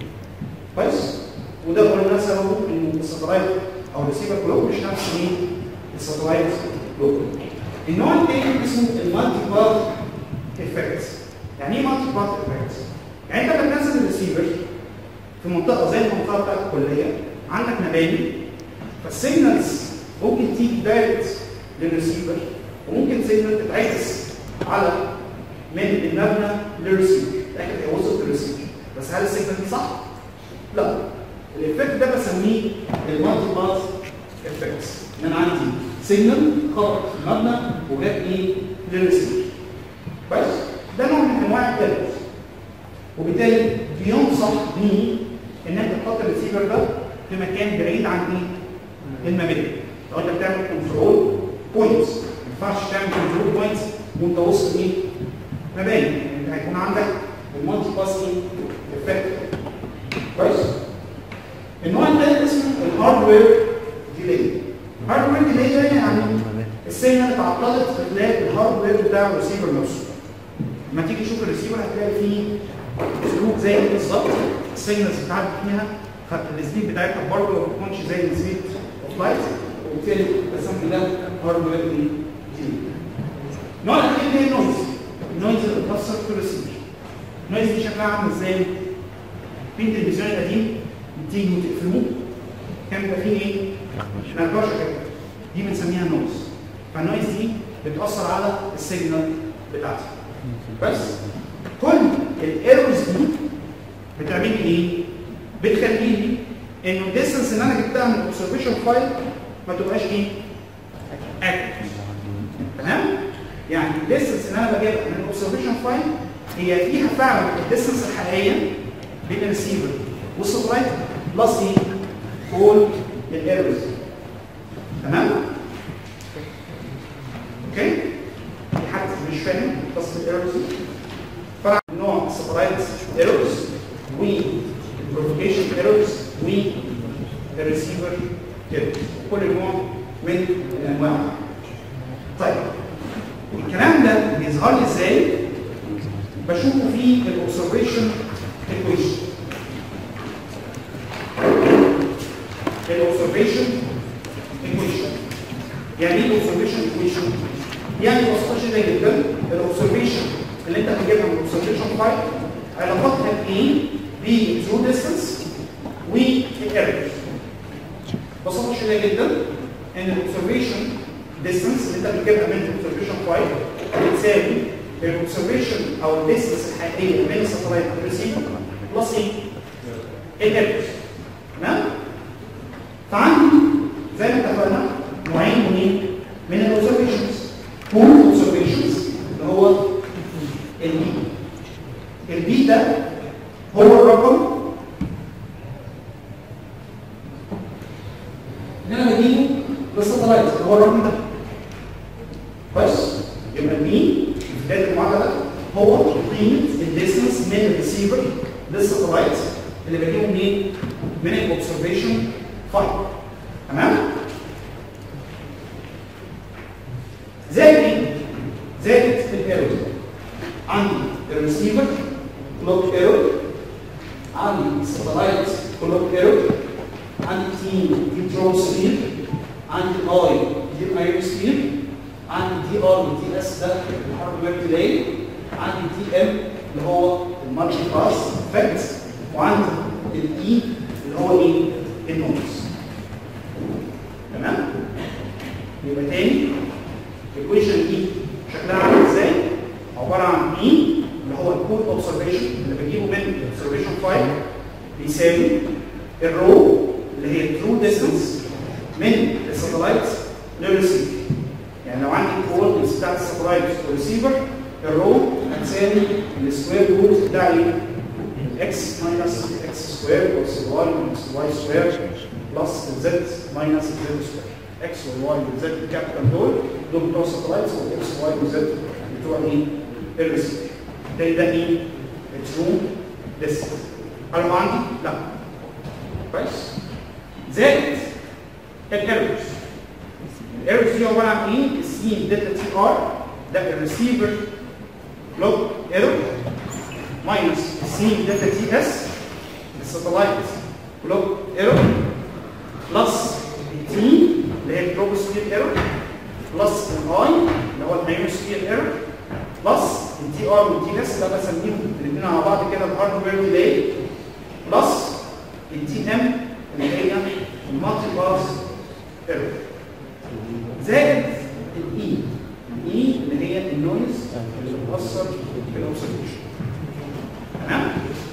كويس؟ وده قلنا سببه ان الساتلايت او الريسيفر كلوك مش نفس ايه؟ الساتلايت كلوك النوع الثاني اسمه المالتي باث افكت يعني ايه مالتي باث افكت؟ يعني انت بتنزل الريسيفر في منطقه زي المنطقه بتاعت الكليه عندك مباني فالسيجنالز ممكن تيجي دايركت للريسيفر وممكن سيجنال تتعكس على من المبنى للريسيفر لكن هي وصلت للريسيفر بس هل السيجنال دي صح؟ لا الايفكت ده بسميه المالتي باث افكت ان انا عندي سيجنال خرج في المبنى وجاب ايه للريسيفر كويس ده نوع من انواع التلف وبالتالي بينصح بيه ان انت تحط الريسيفر ده في مكان بعيد عن ايه المباني لو انت بتعمل كنترول بوينتس ما ينفعش تعمل كنترول بوينتس وانت وسط ايه مباني يعني انت هيكون عندك المالتي باسنج افكت كويس النوع الثالث اسمه الهاردوير ديلي الهاردوير ديلي ده يعني السيجنال اتعطلت في خلال الهاردوير بتاع الريسيفر نفسه لما تيجي تشوف الريسيفر هتلاقي فيه سلوك زي بالظبط السيجنالز بتاعتك فيها السبيد بتاعتها برضه ما بتكونش زي السبيد اوف لايت وبالتالي بسمي ده هاردوير ديلي النوع الاخير هي النويز النويز اللي بتاثر في الريسيفر النويز دي شكلها عامل ازاي؟ في التلفزيون القديم بتيجي وتقفلوه كان بيبقى فيه ايه؟ نقاشه كده دي بنسميها نويز فالنويز دي بتاثر على السيجنال بتاعتي بس كل الايرورز دي بتعمل لي ايه؟ بتخلي لي انه الديستنس اللي انا جبتها من الاوبزرفيشن فايل ما تبقاش ايه؟ اكتف تمام؟ يعني الديستنس اللي انا بجيبها من الاوبزرفيشن فايل هي فيها فعلا الديستنس الحقيقيه بين الريسيفر والساتلايت بلس ايه؟ كل الايرورز تمام؟ اوكي؟ في حد مش فاهم قصه الايرورز فرع نوع الساتلايت ايرورز والبروفيكيشن ايرورز والريسيفر ايرورز كل نوع من الانواع طيب الكلام ده بيظهر لي ازاي؟ بشوفه في الاوبزرفيشن ايكويشن الاوبزرفيشن ايكويشن يعني ايه الاوبزرفيشن ايكويشن؟ يعني ببساطه شديده جدا الاوبزرفيشن اللي انت هتجيبها من الاوبزرفيشن فايل علاقتها بايه؟ بالترو ديستنس والايرورز ببساطه شديده جدا ان الاوبزرفيشن ديستنس اللي انت بتجيبها من الاوبزرفيشن فايل بتساوي الاوبزرفيشن او الديستنس الحقيقيه بين الساتلايت والريسيفر بلس ايه؟ الايرورز تمام؟ فعندي زي ما اتفقنا نوعين منين؟ من الاوبزرفيشنز كل اوبزرفيشنز اللي هو البي البي ده هو الرقم اللي انا بجيبه للساتلايت اللي هو الرقم ده كويس يبقى البي في بدايه المعادله هو قيمه الديستنس من الريسيفر للساتلايت اللي بجيبه منين؟ من الاوبزرفيشن فايل تمام؟ زائد ايه؟ زائد الايرور عندي الريسيفر كلوك ايرور عندي الساتلايت كلوك ايرور عندي تي دي درون سبيد عندي اي دي ايرون سبيد عندي دي ار ودي اس ده الهاردوير ديلي عندي دي ام اللي هو المالتي باس افكت وعندي الاي اللي هو ايه؟ النويز تمام؟ يبقى تاني الايكويشن دي شكلها عامل ازاي؟ عباره عن اي اللي هو الكود اوبزرفيشن اللي بجيبه من الاوبزرفيشن فايل بيساوي الرو اللي هي الترو ديستنس من الساتلايت البورتس بتاعت الساتلايت والريسيفر الرو هتساوي السكوير روت بتاع ايه؟ الاكس ماينس اكس سكوير بلس الواي ماينس الواي سكوير بلس الزد ماينس الزد سكوير اكس والواي والزد الكابيتال دول دول بتوع الساتلايتس والاكس والواي والزد بتوع ايه؟ الريسيفر ده ده ايه؟ الترو ديستنس هل هو عندي؟ لا كويس زائد الايرورز الايرورز دي عباره عن ايه؟ السي دلتا تي ار ده الريسيفر لوج ايرور ماينس سي دلتا تي اس الساتلايت لوج ايرور بلس التي اللي هي التروبوسفير ايرور بلس الاي اللي هو المايوسفير ايرور بلس التي ار والتي اس ده بسميهم الاثنين على بعض كده الهاردوير ديلي بلس التي ام اللي هي المالتي باس ايرور زائد الاي الاي اللي هي النويز اللي بتاثر في الاوبسرفيشن تمام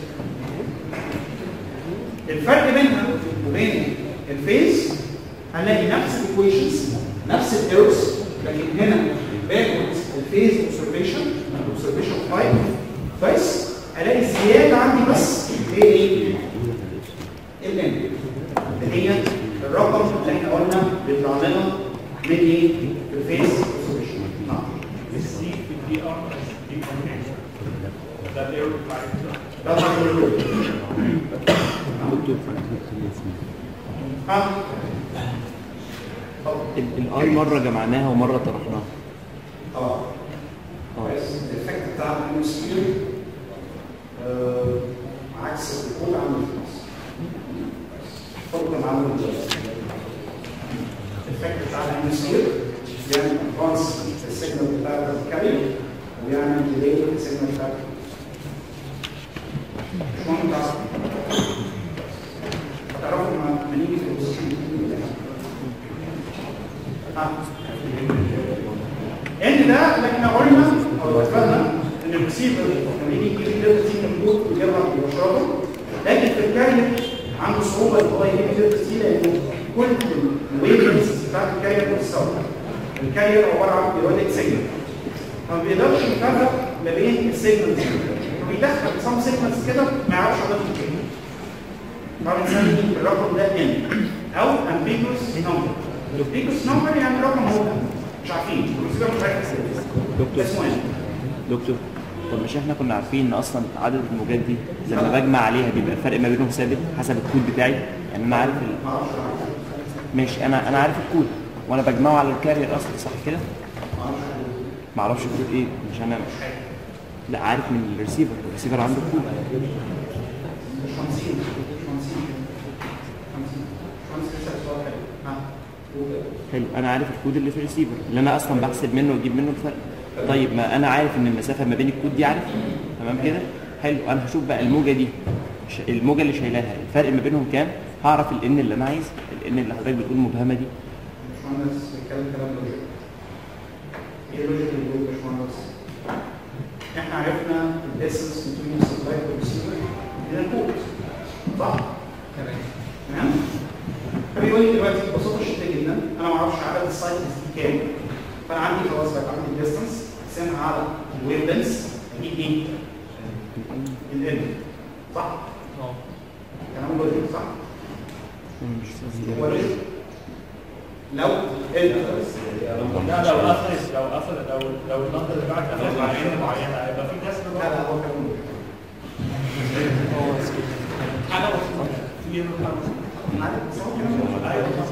الفرق بينها وبين الفيز هنلاقي نفس الايكويشنز نفس الايرورز لكن هنا باخد الفيز اوبسرفيشن الاوبسرفيشن تايب بس الاقي زياده عندي بس هي ايه؟ الان اللي هي الرقم اللي احنا قلنا بيطلع لنا من ايه؟ الفيز اوبسرفيشن نعم السي في الدي ار دي كومبينيشن ده الايرور بتاع ده الرقم الأول. ها الاي مره جمعناها ومره طرحناها اه كويس الافكت بتاع الاتموسفير آه، عكس الدخول عامل الفلوس فرق عامل الافكت بتاع الاتموسفير يعني ادفانس السيجنال بتاع الكارير ويعمل ديلي السيجنال بتاع مش مهم تعرف هتعرفوا لما لما نيجي في الاتموسفير ها ان ده اللي احنا قلنا او اتفقنا ان الريسيفر لما يجي يجيب داتا سي من كود ويجيبها مباشره لكن في الكارير عنده صعوبه ان هو يجيب داتا سي لانه كل الويف بتاعت الكارير متساويه الكارير عباره عن بيولد سيجنال ما بيقدرش يفرق ما بين السيجنالز بيدخل سام سيجنالز كده ما يعرفش عددهم ايه فبنسمي الرقم ده ان او ambiguous number ambiguous number يعني رقم مبهم مش عارفين الريسيفر مش عارف دكتور اسمه ايه؟ دكتور طب مش احنا كنا عارفين ان اصلا عدد الموجات دي لما بجمع عليها بيبقى الفرق ما بينهم ثابت حسب الكود بتاعي يعني انا عارف ال... ما اعرفش أعرف. ماشي انا انا عارف الكود وانا بجمعه على الكارير اصلا صح كده ما اعرفش أعرف. ما اعرفش الكود ايه مش انا لا عارف من الريسيفر الريسيفر عنده الكود مش 50 مش 50 50 50 لسه سؤال حلو ها قول. حلو انا عارف الكود اللي في الريسيفر اللي انا اصلا بحسب منه واجيب منه الفرق طيب ما انا عارف ان المسافه ما بين الكود دي عارف تمام كده حلو انا هشوف بقى الموجه دي ش- الموجه اللي شايلاها الفرق ما بينهم كام هعرف الان اللي انا عايزه الان اللي حضرتك بتقول مبهمه دي باشمهندس بيتكلم كلام لوجيك ايه اللوجيك اللي بيقول باشمهندس؟ احنا عرفنا الاسنس بين السبلاي والريسيفر من الكود صح؟ تمام تمام؟ فبيقول لي دلوقتي ببساطه شديده جدا انا ما اعرفش عدد السايكلز دي كام فانا عندي خلاص بقى عندي الديستنس اقسمها على الويف لينس اجيب ايه؟ ال صح؟ اه كلام لوجيك صح؟ مش فاهم. هو لوجيك لو ال لا لو قفلت لو قفلت لو لو النقطه اللي بعد قفلت على عين معينه هيبقى في كسر لا لا هو كلام لوجيك حاجه بسيطه في عارف؟ بس هو كلام لوجيك.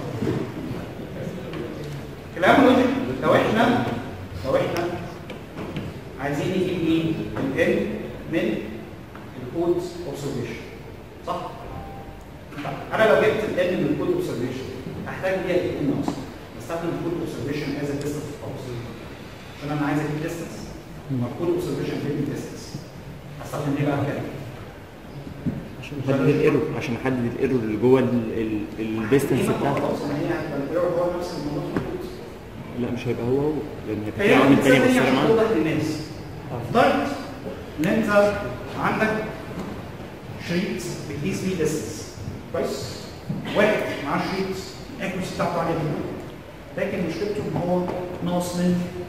كلام لوجيك لو احنا لو احنا عايزين نجيب ايه؟ ال من الكود اوبسرفيشن صح؟ طب انا لو جبت ال من الكود اوبسرفيشن هحتاج بيها ايه ان اصلا؟ بستخدم الكود اوبسرفيشن از ديستنس عشان انا عايز اجيب ديستنس ما الكود اوبسرفيشن بيدي ديستنس هستخدم ايه بقى كده؟ عشان احدد الايرور عشان احدد الايرور اللي جوه الديستنس قيمة بتاعته خلاص ما هي هتبقى الايرور هو نفس الموضوع في الكود لا مش هيبقى هو هو لان هيبقى في هي عوامل تانية الثانية مؤثره عشان معاه توضح للناس افترض ان انت عندك شريط بتقيس بيه ديستنس كويس واحد معاه شريط الاكيوسي بتاعته عاليه جدا لكن مشكلته ان هو ناقص من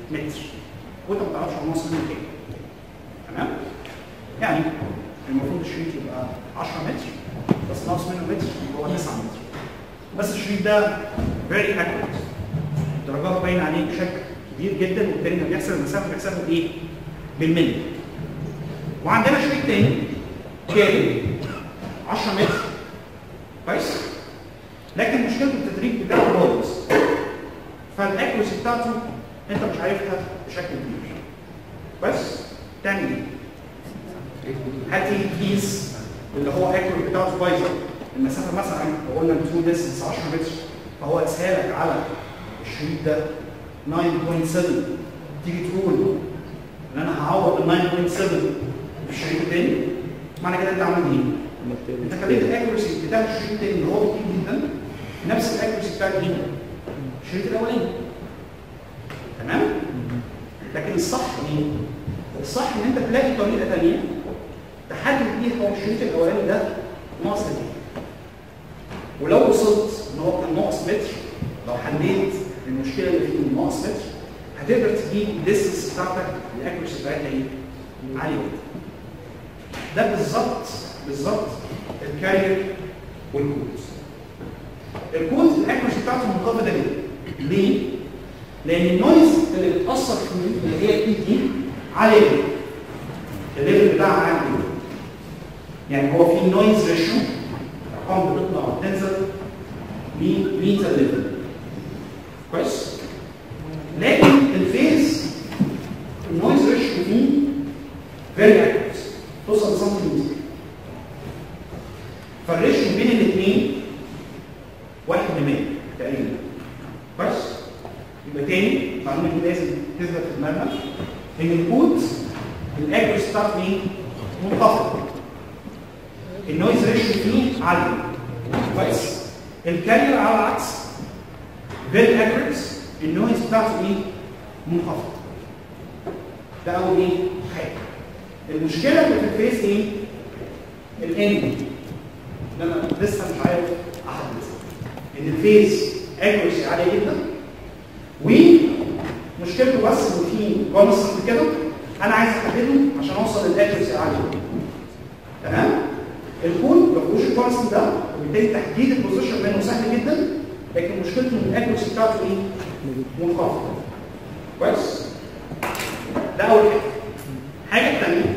متر وانت ما تعرفش هو ناقص منه كام تمام يعني المفروض الشريط يبقى 10 متر بس ناقص منه متر هو 9 متر بس الشريط ده فيري اكوريت الدرجات باين عليه بشكل كبير جدا وبالتالي لما بيحسب المسافه بيحسبها بايه؟ بالملي وعندنا شريط تاني كامل 10 متر كويس لكن مشكله التدريج بتاعه بايظ فالاكيورسي بتاعته انت مش عارفها بشكل كبير بس تعمل ايه؟ هل تيجي تقيس اللي هو اكيوري بتاعته بايظه المسافه مثلا لو قلنا تو ديستنس 10 متر فهو قاسها لك على الشريط ده 9.7 تيجي تقول ان انا هعوض ال 9.7 في الشريط التاني معنى كده انت عملت ايه؟ انت خليت الاكيورسي بتاع الشريط التاني اللي هو بطيء جدا نفس الاكيورسي بتاع مين؟ الشريط الاولاني تمام؟ لكن الصح ايه؟ الصح ان انت تلاقي طريقه ثانيه تحدد بيها هو الشريط الاولاني ده ناقص قد ايه؟ ولو وصلت ان هو كان ناقص متر لو حليت المشكله اللي فيه ناقص متر هتقدر تجيب الديستنس بتاعتك الاكيورسي بتاعتها ايه؟ عاليه جدا. ده بالظبط بالظبط الكارير والكود. الكود الاكيورسي بتاعته منخفضه جدا. ليه؟ لان النويز اللي بتاثر في اللي هي الاي دي عاليه جدا. الليفل بتاعها عالي جدا. يعني هو في نويز ريشيو ارقام بتطلع وتنزل ميتر ليفل. كويس؟ لكن الفيز النويز ريشيو فيه فيري اكيوريت توصل لسنتيمتر فالريشيو بين الاثنين واحد لمية تقريبا كويس؟ يبقى تاني المعلومه دي لازم تثبت في دماغنا ان الكود الاكيوريت بتاعته ايه؟ منخفض النويز ريشيو فيه عالي كويس؟ الكارير على العكس فيري اكيوريت النويز بتاعته ايه؟ منخفض. ده اول ايه؟ حاجه. المشكله اللي في الفيس ايه؟ الان ده انا لسه مش عارف احدد ان الفيس اكيورسي عاليه جدا ومشكلته بس ان في كونستنت كده انا عايز احدده عشان اوصل للاكيورسي عاليه تمام؟ الكود ما فيهوش الكونستنت ده وبالتالي تحديد البوزيشن منه سهل جدا لكن مشكلته ان الاكيورسي بتاعته ايه؟ منخفض كويس ده اول حاجه الحاجه الثانيه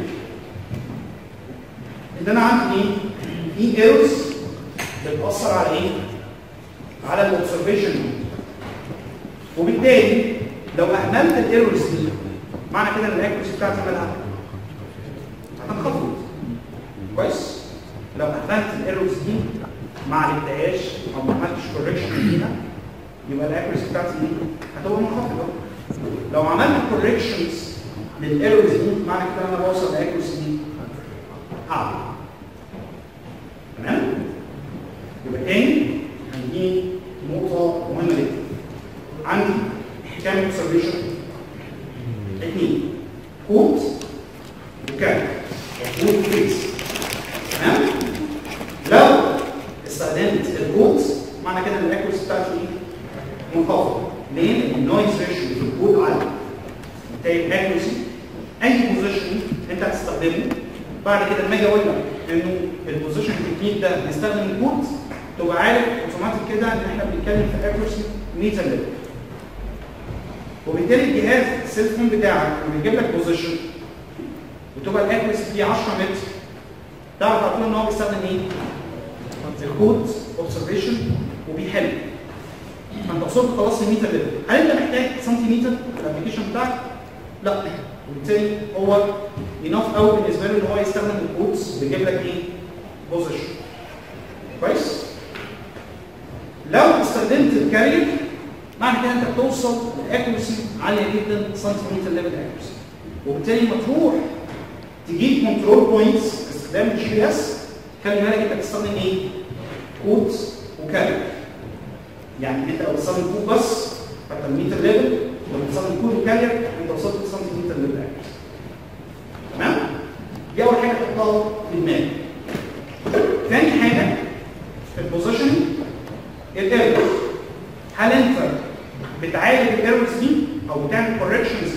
ان انا عندي ايه في ايرورز بتاثر على ايه على الاوبزرفيشن وبالتالي لو اهملت الايرورز دي معنى كده ان الاكيورسي بتاعتي مالها هتنخفض كويس لو اهملت الايرورز دي ما عالجتهاش او ما عملتش كوركشن ليها يبقى الاكيورسي بتاعتي دي هتبقى منخفضه لو عملت كوركشنز للايرورز دي معنى كده انا بوصل لاكيورسي دي اعلى تمام يبقى تاني هنجي نقطه مهمه جدا عندي كام اوبزرفيشن اثنين كود وكام كود فيكس تمام لو استخدمت الكود معنى كده ان الاكيورسي بتاعتي ايه منخفض ليه؟ لان النويز ريشيو في الكود عالي بالتالي الاكيورسي اي بوزيشن انت هتستخدمه بعد كده لما اجي اقول لك انه البوزيشن تكنيك ده بيستخدم الكود تبقى عارف اوتوماتيك كده ان احنا بنتكلم في اكيورسي ميتر ليفل وبالتالي الجهاز السيل فون بتاعك لما بيجيب لك بوزيشن وتبقى الاكيورسي فيه 10 متر تعرف على طول ان هو بيستخدم ايه؟ الكود اوبزرفيشن وبيحل فانت وصلت خلاص لميتر ليفل هل انت محتاج سنتيمتر في الابلكيشن بتاعك؟ لا وبالتالي هو اناف قوي بالنسبه له ان هو يستخدم الكودز ويجيب لك ايه؟ بوزيشن كويس؟ لو استخدمت الكارير معنى كده انت بتوصل لاكيورسي عاليه جدا سنتيمتر ليفل اكيورسي وبالتالي لما تروح تجيب كنترول بوينتس باستخدام الجي بي اس خلي بالك انت بتستخدم ايه؟ كودز وكارير يعني انت لو بتستخدم كود بس فانت الميتر ليفل لو بتستخدم كود وكارير انت وصلت لسنتيمتر ليفل اكيورسي تمام؟ دي اول حاجه تحطها في دماغك ثاني حاجه في البوزيشن الايرورز هل انت بتعالج الايرورز دي او بتعمل كوركشنز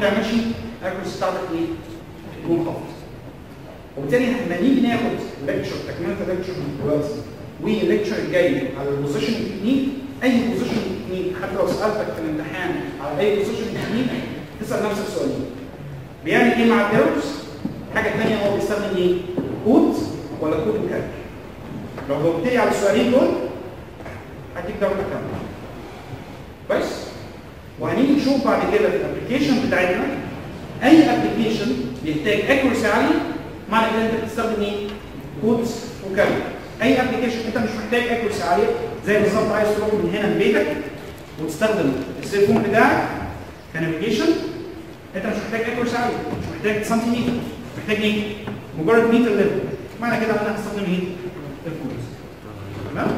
تعملش الاكيورسي بتاعتك ايه؟ منخفض وبالتالي لما نيجي ناخد ليكتشر تكمله الليكتشر من دلوقتي والليكتشر الجاي على البوزيشن تكنيك اي بوزيشن تكنيك حتى لو سالتك في الامتحان على اي بوزيشن تكنيك تسال نفسك سؤالين بيعمل ايه مع الديربس؟ حاجه ثانيه هو بيستخدم ايه؟ كود ولا كود وكالك لو جاوبت لي على السؤالين دول هديك درجه كامله كويس؟ وهنيجي نشوف بعد كده في الابلكيشن بتاعتنا اي ابلكيشن بيحتاج اكيورسي عاليه معنى كده انت بتستخدم ايه؟ كودز وكامل اي ابلكيشن انت مش محتاج اكيورسي عاليه زي بالظبط عايز تروح من هنا لبيتك وتستخدم السيلفون بتاعك كنافيجيشن انت مش محتاج اكيورسي عاليه مش محتاج سنتيمتر محتاج ايه؟ مجرد متر ليفل معنى كده انا هستخدم ايه؟ الكودز تمام؟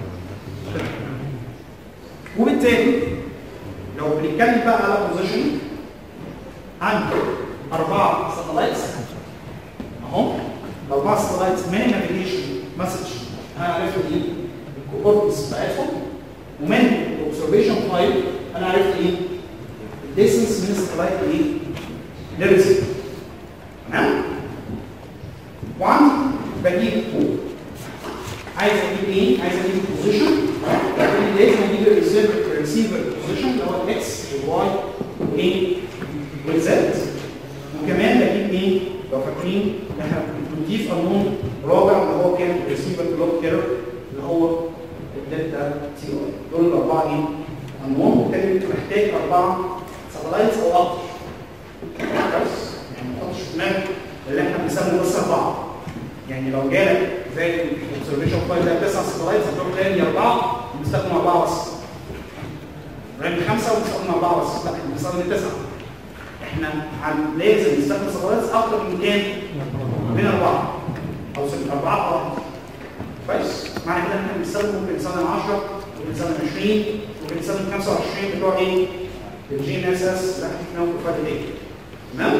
وبالتالي لو بنتكلم بقى على بوزيشن عندي أربعة ساتلايتس أهو الأربعة ساتلايتس من النافيجيشن مسج أنا عرفت إيه الكوردينتس بتاعتهم ومن الأوبزرفيشن فايل أنا عرفت إيه الديستنس من الساتلايت إيه للريسيفر تمام وعندي بجيب فوق عايز اجيب ايه؟ عايز اجيب البوزيشن لازم اجيب الريسيفر بوزيشن اللي هو الاكس والواي وايه والزد وكمان بجيب ايه؟ لو فاكرين ان احنا بنضيف قانون رابع اللي هو كان الريسيفر كلوك ايرور اللي هو الدلتا تي اي دول الاربعه ايه؟ قانون وبالتالي انت محتاج اربعه ساتلايتس او اكتر بس يعني ما تحطش في دماغك اللي احنا بنسميه بس اربعه يعني لو جالك زي الاوبزرفيشن فايل ده تسع ساتلايتس هتروح تلاقي اربعه بنستخدم اربعه بس رانك خمسه وبنستخدم اربعه بس لا احنا بنستخدم التسعه احنا عن لازم نستخدم ساتلايتس اكتر من كام؟ من اربعه او ست اربعه او اكتر كويس؟ معنى كده ان احنا بنستخدم ممكن نستخدم 10 ممكن نستخدم 20 ممكن نستخدم 25 بتوع ايه؟ الجي ان اس اس اللي احنا فيهم في الفايل ايه؟ تمام؟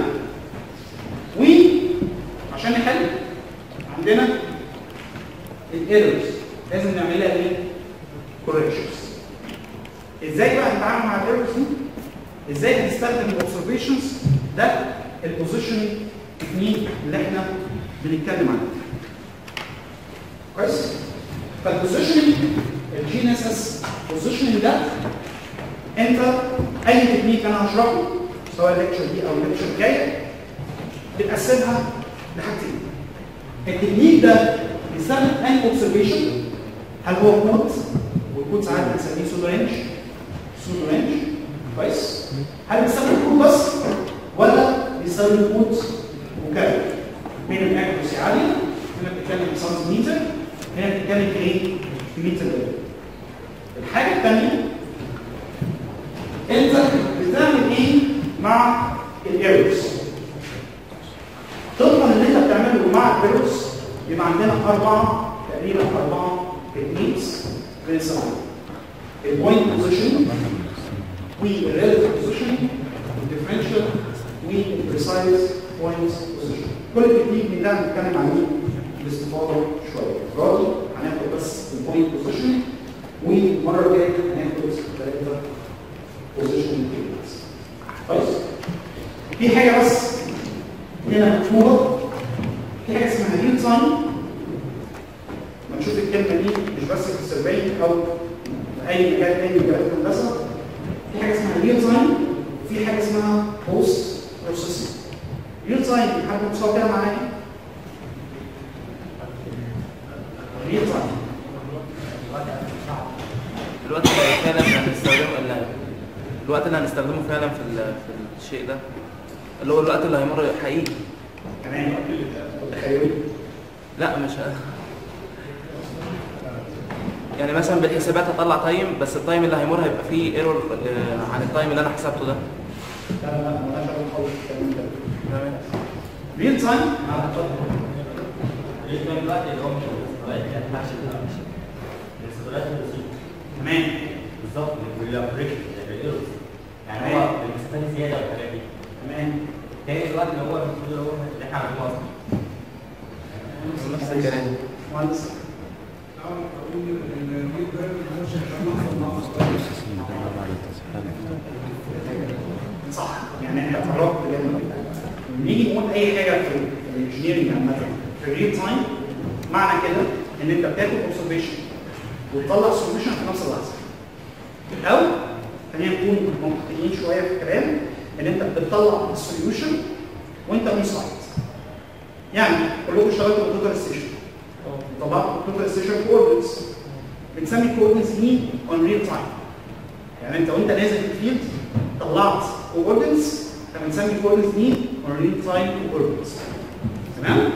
وعشان نحل عندنا الايرورز لازم نعملها ايه؟ كوركشنز ازاي بقى نتعامل مع الايرورز دي؟ ازاي هنستخدم الاوبزرفيشنز ده البوزيشن تكنيك اللي احنا بنتكلم عنه كويس؟ فالبوزيشننج الجي ان اس اس بوزيشننج ده انت اي تكنيك انا هشرحه سواء الليكتشر دي او الليكتشر الجايه بنقسمها لحاجتين التكنيك ده بيستخدم اني اوبزرفيشن هل هو كود والكود ساعات بنسميه سودو رينج سودو رينج كويس هل بيستخدم كود بس ولا بيستخدم كود وكالة بين الاكيورسي عاليه هنا بنتكلم في سنتيمتر هنا بنتكلم في ايه؟ في متر ليفل الحاجه الثانيه انت بتعمل ايه مع الايرورز طبقا اللي انت بتعمله مع الفيروس يبقى عندنا اربعه تقريبا اربعه تكنيكس بنسميهم البوينت بوزيشن والريلاتيف بوزيشن والديفرنشال والبريسايز بوينت بوزيشن كل تكنيك من ده هنتكلم عليه باستفاضه شويه برضه هناخد بس البوينت بوزيشن والمره الجايه هناخد ثلاثه بوزيشن تكنيكس كويس في حاجه بس هنا مكتوبه في حاجه اسمها ريل تايم ما نشوف الكلمه دي مش بس في السيرفي او في اي مجال تاني من مجالات الهندسه في حاجه اسمها ريل تايم وفي حاجه اسمها بوست بروسيسنج ريل تايم حد متصور كده معايا ريل تايم الوقت اللي فعلا هنستخدمه اللي الوقت اللي هنستخدمه فعلا في ال- في الشيء ده اللي هو الوقت اللي هيمر حقيقي تمام تخيلي لا مش ه- يعني مثلا بالحسابات هطلع تايم بس التايم اللي هيمر هيبقى فيه ايرور عن التايم اللي انا حسبته ده لا لا لا مالهاش علاقه خالص بالكلام ده تمام ريل تايم تمام بالظبط والاوبريشن الايرورز يعني هو المسافات الزياده والحاجات دي تمام تاني الوقت اللي هو المفروض اللي هو اللي احنا عملناه اصلا نفس الكلام مهندس صح يعني احنا قررنا لما نيجي نقول اي حاجه في الانجينيرنج عامه في الريل تايم معنى كده ان انت بتاخد اوبزرفيشن وتطلع سوليوشن في نفس اللحظه او خلينا نكون منطقيين شويه في الكلام ان انت بتطلع السوليوشن وانت اون سايت يعني كلكم اشتغلتوا كمبيوتر ستيشن طلعت كمبيوتر ستيشن كوردنتس بنسمي الكوردنتس دي اون ريل تايم يعني انت وانت نازل في الفيلد طلعت كوردنتس فبنسمي الكوردنتس دي اون ريل تايم كوردنتس تمام؟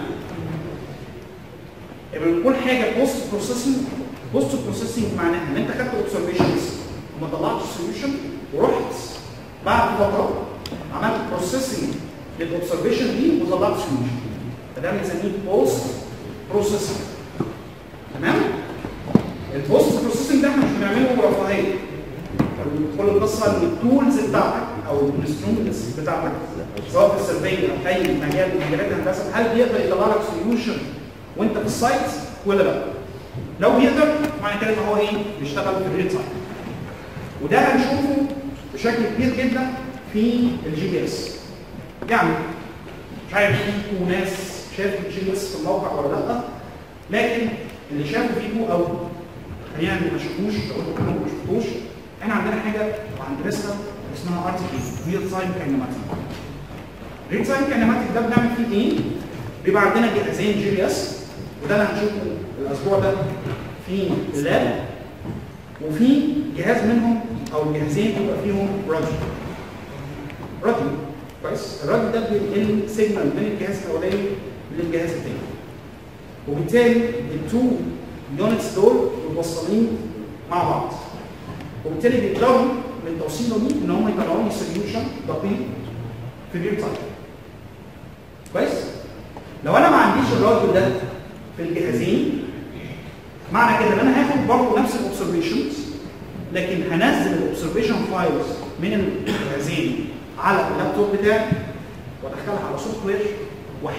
يبقى بنقول حاجه بوست بروسيسنج بوست بروسيسنج معناها ان انت خدت اوبزرفيشنز وما طلعتش سوليوشن ورحت بعد فتره عملت بروسيسنج للاوبزرفيشن دي وطلعت سوليوشن فده بنسميه بوست بروسيسنج تمام؟ البوست بروسيسنج ده احنا مش بنعمله رفاهيه كل القصه ان التولز بتاعتك او الانسترومنتس بتاعتك سواء في السيرفي او اي مجال من مجالات الهندسه هل بيقدر يطلع لك سوليوشن وانت في السايت ولا لا؟ لو بيقدر معنى كده ان هو ايه؟ بيشتغل في الريل تايم. وده هنشوفه بشكل كبير جدا في الجي بي اس. يعني مش عارف فيكم ناس شافوا الجي بي اس في الموقع ولا لا لكن اللي شافوا فيكم او خلينا ما شافوش لو انتوا كلكم ما شفتوش احنا عندنا حاجه وهندرسها اسمها ار تي بي ريل تايم كاينماتيك. ريل تايم كاينماتيك ده بنعمل فيه ايه؟ بيبقى عندنا جهازين جي بي اس وده اللي هنشوفه الاسبوع ده في اللاب وفي جهاز منهم او الجهازين بيبقى فيهم راديو راديو كويس الراديو ده بينقل سيجنال من الجهاز الاولاني للجهاز الثاني وبالتالي التو يونتس دول متوصلين مع بعض وبالتالي بيقدروا من توصيله دي ان هم يطلعوا لي سوليوشن دقيق في الريل تايم كويس لو انا ما عنديش الراديو ده في الجهازين معنى كده ان انا هاخد برضه نفس الاوبزرفيشنز لكن هنزل الاوبزرفيشن فايلز من الجهازين على اللابتوب بتاعي وادخلها على سوفت وير واحد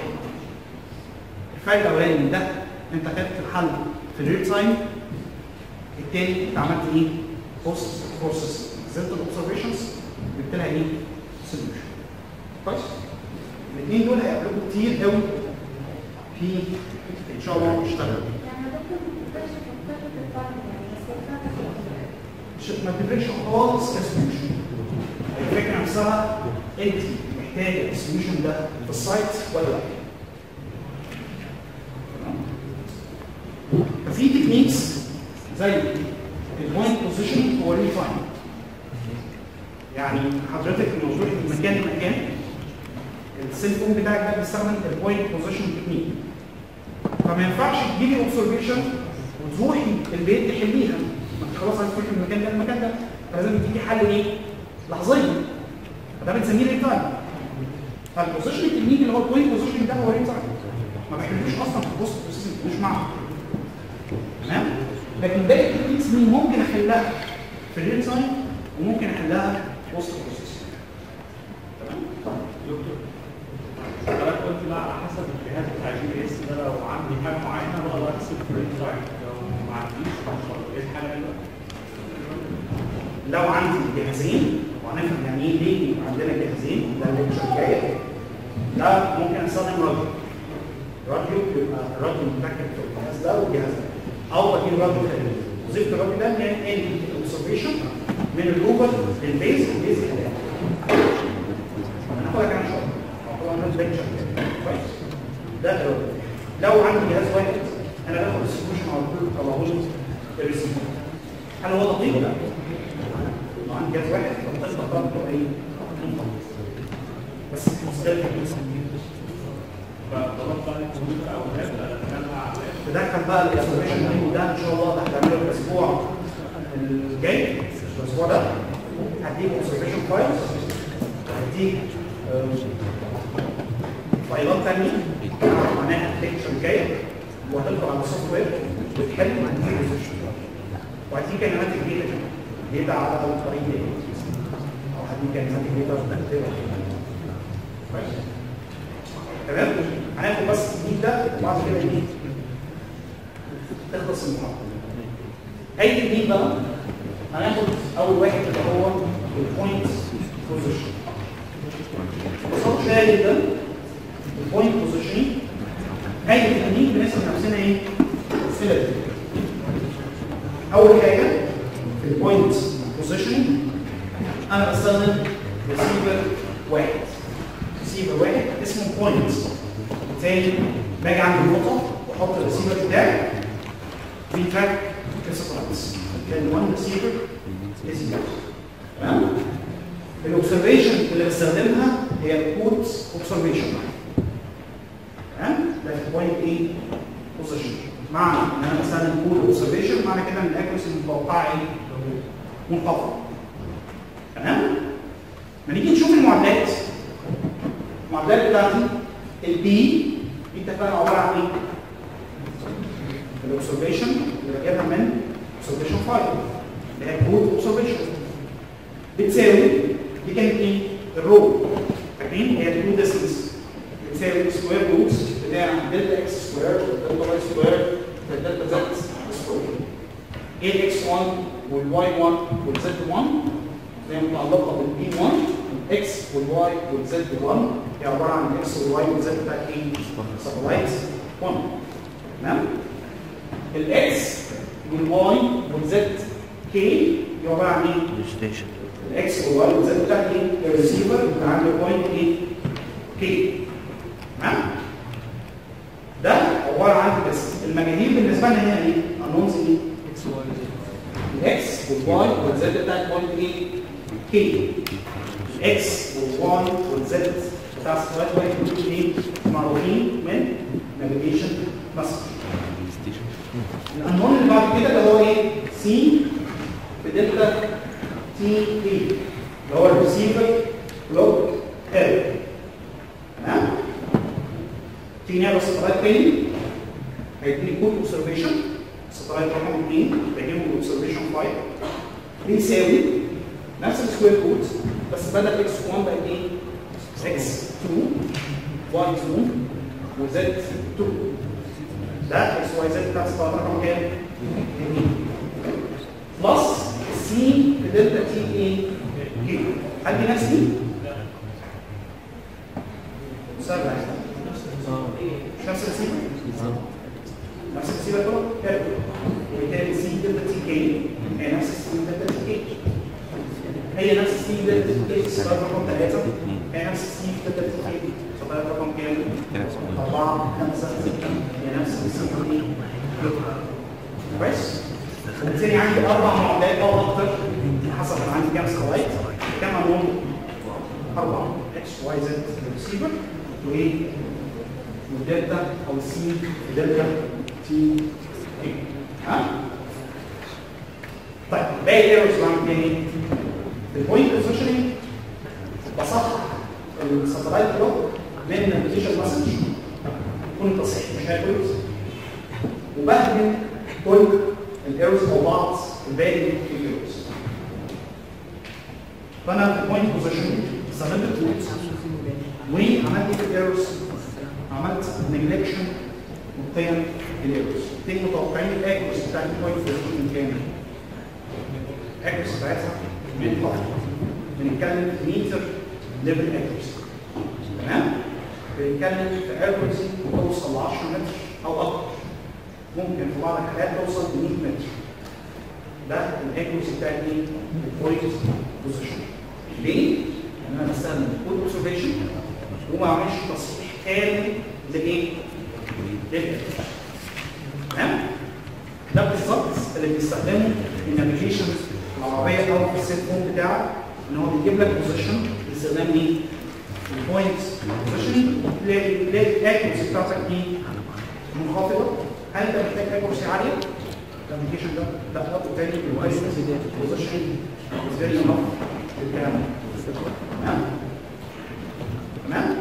الفايل الاولاني من ده انت خدت الحل في الريل تايم التاني انت عملت ايه؟ بوست بروسيس نزلت الاوبزرفيشنز جبت لها ايه؟ سوليوشن كويس؟ الاثنين دول هيقابلوكم كتير قوي في ان شاء الله اشتغل مش ما بتفرقش خالص كسوليوشن الفكره نفسها انت محتاجه السوليوشن ده في السايت ولا لا ففي تكنيكس زي البوينت بوزيشن هو ريل تايم يعني حضرتك لما تروح من مكان لمكان السيل فون بتاعك ده بيستخدم البوينت بوزيشن تكنيك فما ينفعش تجيبي اوبزرفيشن وتروحي البيت تحليها ما انت خلاص عايز تروحي من المكان ده للمكان ده فلازم تديكي حل ايه؟ لحظيا فده بنسميه ريل تايم فالبوزيشن تكنيك اللي هو البوينت بوزيشن ده هو ريل تايم ما بحبوش اصلا في البوست بروسيسنج مش معه تمام؟ لكن باقي التكنيكس دي ممكن احلها في الريل تايم وممكن احلها وسط البروسيس دكتور حضرتك قلت بقى على حسب الجهاز بتاع الجي بي اس ده لو عندي حاجه معينه بقدر اكسب فريم تايم لو ما عنديش مش هقدر. ايه الحاجه دي؟ لو عندي جهازين وهنفهم يعني ايه ليه يبقى عندنا جهازين ده الليكشر جاي ده ممكن استخدم راديو راديو بيبقى الراديو متركب في الجهاز ده والجهاز ده او بجيب راديو خارجي وظيفه الراديو ده ان هي انقل الاوبزرفيشن من اللوبر للبيز والبيز للبيز هناخدها كمان شويه هناخدها من الليكشر كويس ده الراديو لو عندي جهاز واحد انا باخد السوليوشن على طول طلعه له الريسيفر هل هو دقيق؟ لا لو عندي جهاز واحد فبطلت اقرب له اي بس مختلف فطلبت بقى الكمبيوتر او اللاب ادخلها على اللاب تدخل بقى الاكسبريشن دي وده ان شاء الله ده هتعمله الاسبوع الجاي الاسبوع ده هديك اوبزرفيشن فايلز هديك آه، فايلات ثانيه معناها الليكشر الجايه وهتدخل على السوفت وير وتحل وهديك كلمات جديده جديده على اول طريق او هديك كلمات جديده تكتبها كويس تمام هناخد بس الجديد ده وبعد كده ايه تخلص المحاضره اي تكنيك بقى هناخد اول واحد اللي هو البوينت بوزيشن ببساطه شديده جدا البوينت بوزيشننج هاي التكنيك بنسمي نفسنا ايه؟ سيلكت اول حاجه في البوينت بوزيشننج انا بستخدم ريسيفر واحد ريسيفر واحد اسمه بوينت بالتالي باجي عند النقطه واحط الريسيفر بتاعي بيتراك الساتلايتس كان وان ريسيفر از تمام الاوبزرفيشن اللي بستخدمها هي الكود اوبزرفيشن تمام ده في بوينت ايه بوزيشن معنى ان انا بستخدم كود اوبزرفيشن معنى كده ان الاكيرسي المتوقعه ايه منخفضه تمام ما نيجي نشوف المعادلات المعادلات بتاعتي البي دي اتفقنا عباره عن ايه؟ الاوبزرفيشن اللي بجيبها من اوبزرفيشن فايل اللي هي كود اوبزرفيشن بتساوي دي كانت ايه؟ الرو فاكرين هي الرو ديستنس بتساوي سكوير روت بتاع دلتا اكس سكوير دلتا واي سكوير دلتا زد سكوير ايه الاكس 1 والواي 1 والزد 1 هي متعلقه بالبي 1 الاكس والواي والزد 1 هي عباره عن الاكس والواي والزد بتاعت ايه؟ ساتلايت 1 تمام؟ الاكس والواي والزد كي هي عباره عن ايه؟ ستيشن الاكس والواي والزد بتاعت ايه؟ الريسيفر اللي عنده بوينت ايه؟ كي تمام؟ ده عباره عن بس المجاهيل بالنسبه لنا هي ايه؟ انونس ايه؟ الاكس والواي والزد بتاعت بوينت ايه؟ كي الاكس والواي والزد بتاع السلايد بوينت ايه؟ معروفين من نافيجيشن مسج الانون اللي بعد كده اللي هو ايه؟ سي بدلتا تي اي اللي هو الريسيفر لوج ال تمام؟ تيجي نعمل ساتلايت تاني هيديني كود اوبزرفيشن ساتلايت رقم 2 بجيبه من الاوبزرفيشن فايل بيساوي نفس السكوير كود بس بدل اكس 1 بقت ايه؟ اكس 2 واي 2 وزد 2 ده اكس واي زد بتاعت الساتلايت رقم كام؟ 2 بلس سي في دلتا تي ايه؟ كي حد نفس دي؟ سهل مش نفس الريسيفر؟ نفس الريسيفر طبعا حلو وبالتالي سي دلتا تي كي هي نفس السي دلتا تي كي هي نفس السي دلتا تي كي سؤال رقم 3 هي نفس السي دلتا تي كي سؤال رقم كام؟ 4 5 6 هي نفس السي دي كويس؟ وبالتالي عندي اربع معادلات او اكتر حسب انا عندي كام سلايد كام عندهم اربعه اكس واي زد ريسيفر وايه والدلتا او السي دلتا تي اي ها طيب باقي الايرورز بعمل ايه؟ البوينت بوزيشننج بصحح الساتلايت بلوك من النافيجيشن مسج يكون تصحيح مش هيكون وبهدم كل الايرورز او بعض الباقي الايرورز فانا في البوينت بوزيشننج استخدمت التولز وعملت ايه الايرورز عملت نجلكشن وقيم الايرورز تيجي متوقعين الاكيرس بتاعت البوينت بوزيشننج كام؟ الاكيرس بتاعتها من فضل بنتكلم في متر ليفل اكيرس تمام؟ بنتكلم في اكيرسي توصل ل 10 متر او اكتر ممكن في بعض الحالات توصل ل 100 متر ده الاكيرسي بتاعت ايه؟ البوينت بوزيشن ليه؟ لان انا بستخدم الكود اوبزرفيشن وما اعملش تصحيح كامل لايه؟ للاكيرسي تمام؟ ده بالظبط اللي بيستخدمه النافيجيشن العربيه او في السيت فون بتاعك ان هو بيجيب لك بوزيشن باستخدام ايه؟ البوينت بوزيشن تلاقي تلاقي الاكيرسي بتاعتك ايه؟ منخفضه هل انت محتاج اكيرسي عاليه؟ النافيجيشن ده لا وبالتالي الوايس بوزيشن فيري انف للكلام ده تمام؟ تمام؟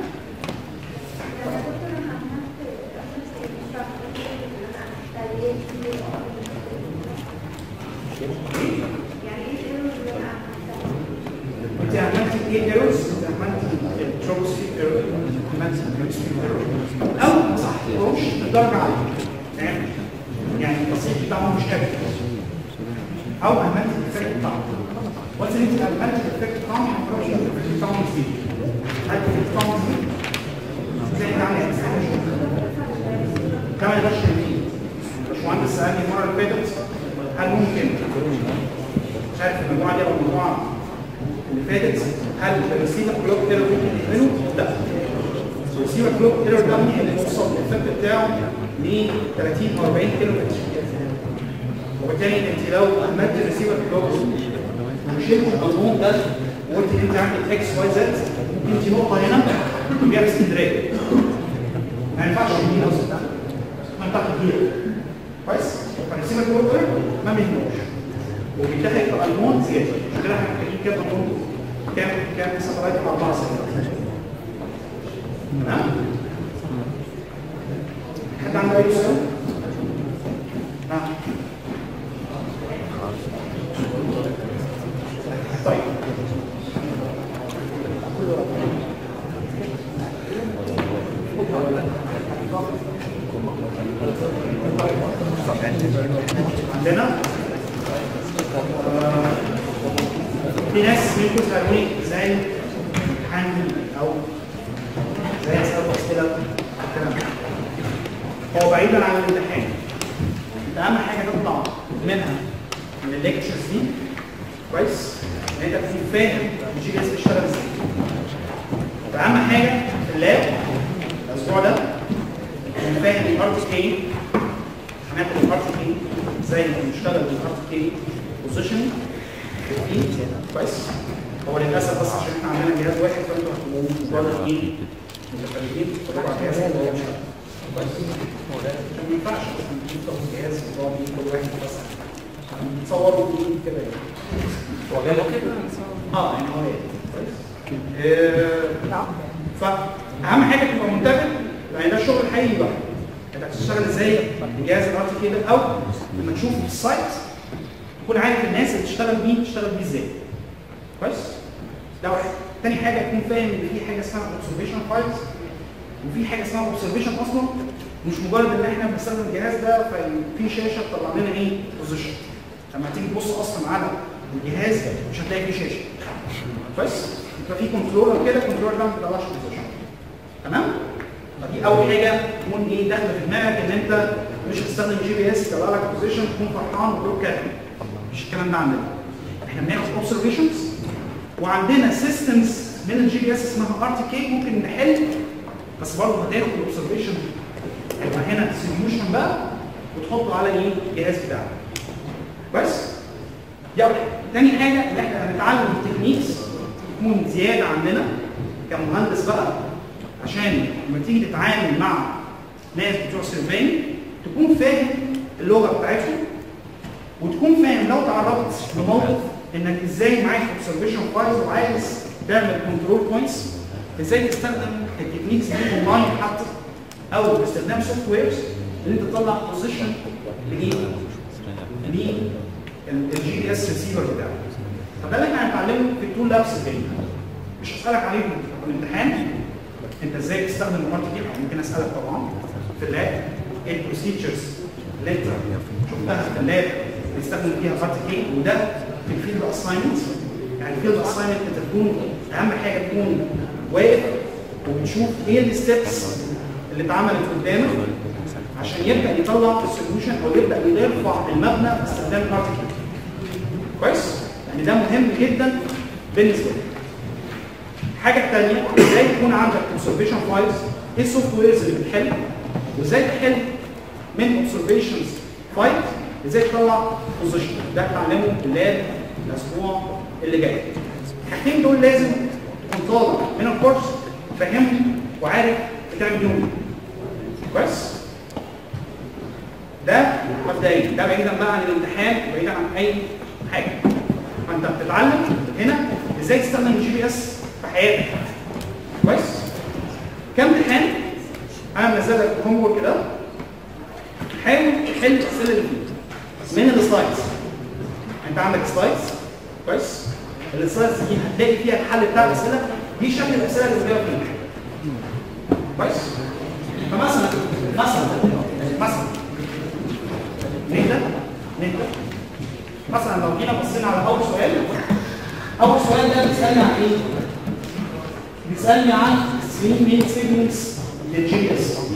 انت عملت ايه ايرورز؟ انت عملت التروبوسفير ايرور عملت الهيموسفير ايرور او ما صححتهمش بدرجه عاليه تمام؟ يعني التصحيح بتاعهم مش قوي او عملت الافكت بتاعهم وانت انت عملت الافكت بتاعهم ما تعرفش الافكت بتاعهم ازاي هل الافكت بتاعهم ازاي؟ زي ما عملت ده ما يقدرش ينفيه الباشمهندس سالني المره اللي فاتت هل ممكن مش عارف المجموعه دي او المجموعه اللي فاتت هل الريسيفر كلوك ايرور ممكن يعمله؟ لا الريسيفر كلوك ايرور ده ممكن يوصل الافكت بتاعه ل 30 او 40 كيلو متر وبالتالي انت لو اهملت الريسيفر كلوك وشلت القانون ده وقلت ان انت عندك اكس واي زد ممكن تجي نقطه هنا بيها اسكندريه ما ينفعش يمين اصلا ما ينفعش كبير كويس فالريسيفر كلوك ايرور ما بيهموش وبيتاخد في المون زياده عشان كده احنا محتاجين كام المون كام كام ساتلايت 4 سنين تمام حد عنده اي سؤال؟ نعم طيب عندنا آه، في ناس ممكن تسالوني ازاي هاندل او ازاي اسال اسئله الكلام ده. هو بعيدا عن الامتحان انت اهم حاجه تطلع منها من الليكتشرز دي كويس ان انت تكون فاهم الجي بي اس بيشتغل ازاي فاهم حاجه في اللاب الاسبوع ده تكون فاهم الار تي كي هناخد الار تي كي ازاي بنشتغل بالار تي كي بوزيشن كويس هو للاسف بس عشان احنا عندنا جهاز واحد فانتوا هتبقوا مجرد ايه متخيلين طبعا جهاز هو مش كويس عشان ما ينفعش اصلا تاخد جهاز وتقعد بيه كل واحد بس تصوروا بيه كده يعني هو جاي كده اه يعني هو ايه كويس آه، فاهم حاجه تبقى منتبه يعني ده الشغل الحقيقي بقى انت هتشتغل ازاي بجهاز الار تي كده او لما تشوف في السايت تكون عارف الناس اللي بتشتغل بيه بتشتغل بيه ازاي كويس ده واحد تاني حاجه تكون فاهم ان في حاجه اسمها اوبزرفيشن فايلز وفي حاجه اسمها اوبزرفيشن اصلا مش مجرد ان احنا بنستخدم الجهاز ده ففي شاشه تطلع لنا ايه بوزيشن لما تيجي تبص اصلا على الجهاز مش هتلاقي فيه شاشه كويس يبقى في كنترولر كده الكنترولر ده ما بيطلعش بوزيشن تمام فدي اول حاجه تكون ايه داخله في دماغك ان انت مش هتستخدم جي بي اس يطلع لك بوزيشن تكون فرحان وتقول كده مش الكلام ده عندنا احنا بناخد اوبزرفيشنز وعندنا سيستمز من الجي بي اس اسمها ار تي كي ممكن نحل بس برضه هتاخد الاوبزرفيشن هيبقى هنا سوليوشن بقى وتحطه على ايه الجهاز بتاعك كويس دي اول حاجه تاني حاجه ان احنا هنتعلم التكنيكس تكون زياده عندنا كمهندس بقى عشان لما تيجي تتعامل مع ناس بتوع سيرفين تكون فاهم اللغه بتاعتهم وتكون فاهم لو تعرضت لموقف انك ازاي معاك اوبزرفيشن فايلز وعايز تعمل كنترول بوينتس ازاي تستخدم التكنيكس دي اونلاين حتى او باستخدام سوفت ويرز ان انت تطلع بوزيشن لايه؟ للجي بي اس ريسيفر بتاعك فده اللي احنا هنتعلمه في التول لابس الجاي مش هسالك عليه في الامتحان انت ازاي تستخدم الار تي ممكن اسالك طبعا في اللاب ايه البروسيجرز اللي انت شفتها في اللاب بتستخدم فيها ار تي كي وده في الفيلد اساينمنت يعني الفيلد اساينمنت انت تكون اهم حاجه تكون واقف وبتشوف ايه الستبس اللي اتعملت قدامك عشان يبدا يطلع السوليوشن او يبدا يرفع المبنى باستخدام الار تي كي كويس؟ يعني ده مهم جدا بالنسبه لك الحاجه الثانيه ازاي يكون عندك اوبزرفيشن فايلز ايه السوفت ويرز اللي بتحل وازاي تحل من اوبزرفيشنز فايل ازاي تطلع بوزيشن ده هتعلمه اللاب الاسبوع اللي جاي الحاجتين دول لازم تكون طالع من الكورس فاهمهم وعارف بتعمل بيهم ايه كويس ده مبدئيا ده بعيدا بقى عن الامتحان وبعيدا عن اي حاجه فانت بتتعلم هنا ازاي تستخدم الجي بي اس في حياتك كويس كم امتحان انا منزل لك هوم ورك ده حاول تحل الاسئله اللي فيه من السلايدز انت عندك سلايدز كويس السلايدز دي هتلاقي فيها الحل بتاع الاسئله دي شكل الاسئله اللي بتجاوب فيها كويس فمثلا مثلا مثلا نهدى نهدى مثلا لو جينا بصينا على اول سؤال اول سؤال ده بيسالني عن ايه؟ بيسالني عن 3 مين سيجمنتس للجي اس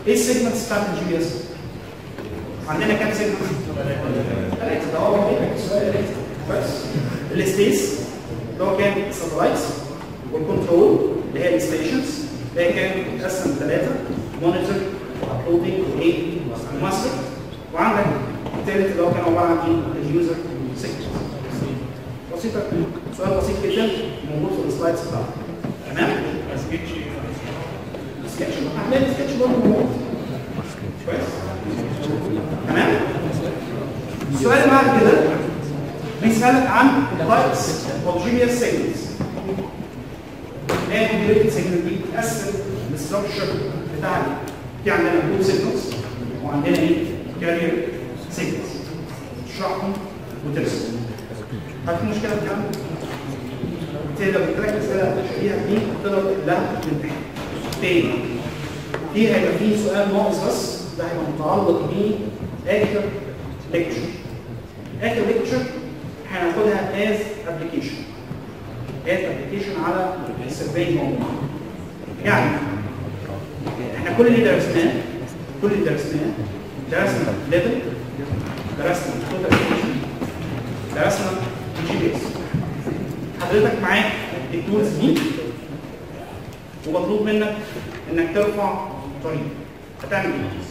ايه السيجمنتس بتاعت الجي بي اس؟ عندنا كام سيجمنت؟ ثلاثه ده هو هيك السؤال بس السبيس اللي هو كان ساتلايتس والكنترول اللي هي الستيشنز اللي هي كان متقسم ثلاثه مونيتور ابلودنج وايه وماستر وعندك الثالث اللي هو كان عباره عن ايه اليوزر سيجمنت بسيطه سؤال بسيط جدا موجود في السلايدز بتاعتك تمام سكتش سكتش هتلاقي السكتش برضه موجود كويس تمام السؤال اللي بعد كده بيسالك عن التايبس اوف جي بي اس سيجمنتس الانتجريتد سيجمنت دي بتقسم الاستراكشر بتاع في عندنا كود سيجنالز وعندنا ايه كارير سيجنالز تشرحهم وترسم هل في مشكله في الكلام ده؟ بالتالي لو بتركز اسئله شبيهه دي تقدر تحلها في الامتحان تاني في هيبقى في سؤال ناقص بس ده هيبقى متعلق باخر ليكتشر اخر ليكتشر هناخدها از ابلكيشن از ابلكيشن على السيرفي موجود يعني احنا كل اللي درسناه كل اللي درسناه درسنا ليفل درسنا توتال درسنا جي بي اس حضرتك معاك التولز دي ومطلوب منك انك ترفع طريق هتعمل ايه؟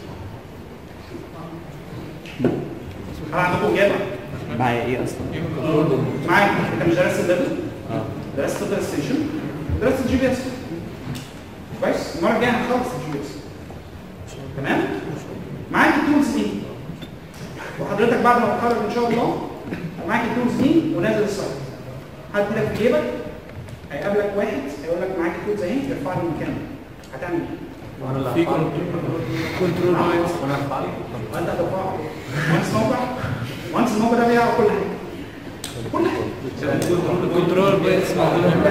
هل عندكم اجابه؟ معايا ايه اصلا؟ معاك انت مش درست الليفل اه درست توتال ستيشن ودرست الجي بي اس كويس المره الجايه هنخلص الجي بي اس تمام معاك التولز دي وحضرتك بعد ما تتخرج ان شاء الله معاك التولز دي ونازل السايت حد لك في جيبك هيقابلك واحد هيقول لك معاك التولز اهي ارفع لي المكان هتعمل ايه؟ في كنترول بوينتس وانت هترفعه وانس موقع وانس الموقع ده بيعرف كل حاجه كل حاجه الكنترول بوينتس موجوده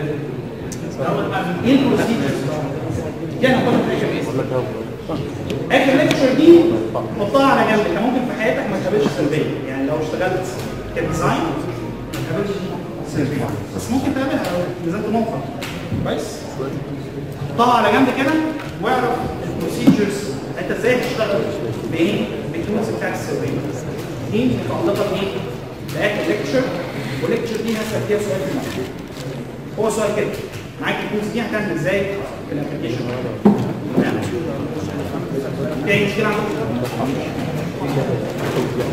ايه البروسيجرز دي انا هاخدها في الاخر اخر ليكتشر دي حطها على جنب انت ممكن في حياتك ما تقابلش سلبيه يعني لو اشتغلت كديزاين ما تقابلش سلبيه بس ممكن تعملها لو نزلت موقع كويس حطها على جنب كده واعرف البروسيجرز انت ازاي هتشتغل بايه بالتولز بتاعت السلبيه دي متعلقه بايه؟ باخر ليكتشر والليكتشر دي هسال فيها سؤال في المحل هو سؤال كده معاك التولز دي هتعمل ازاي في الابلكيشن تمام؟ تاني مشكله عندكم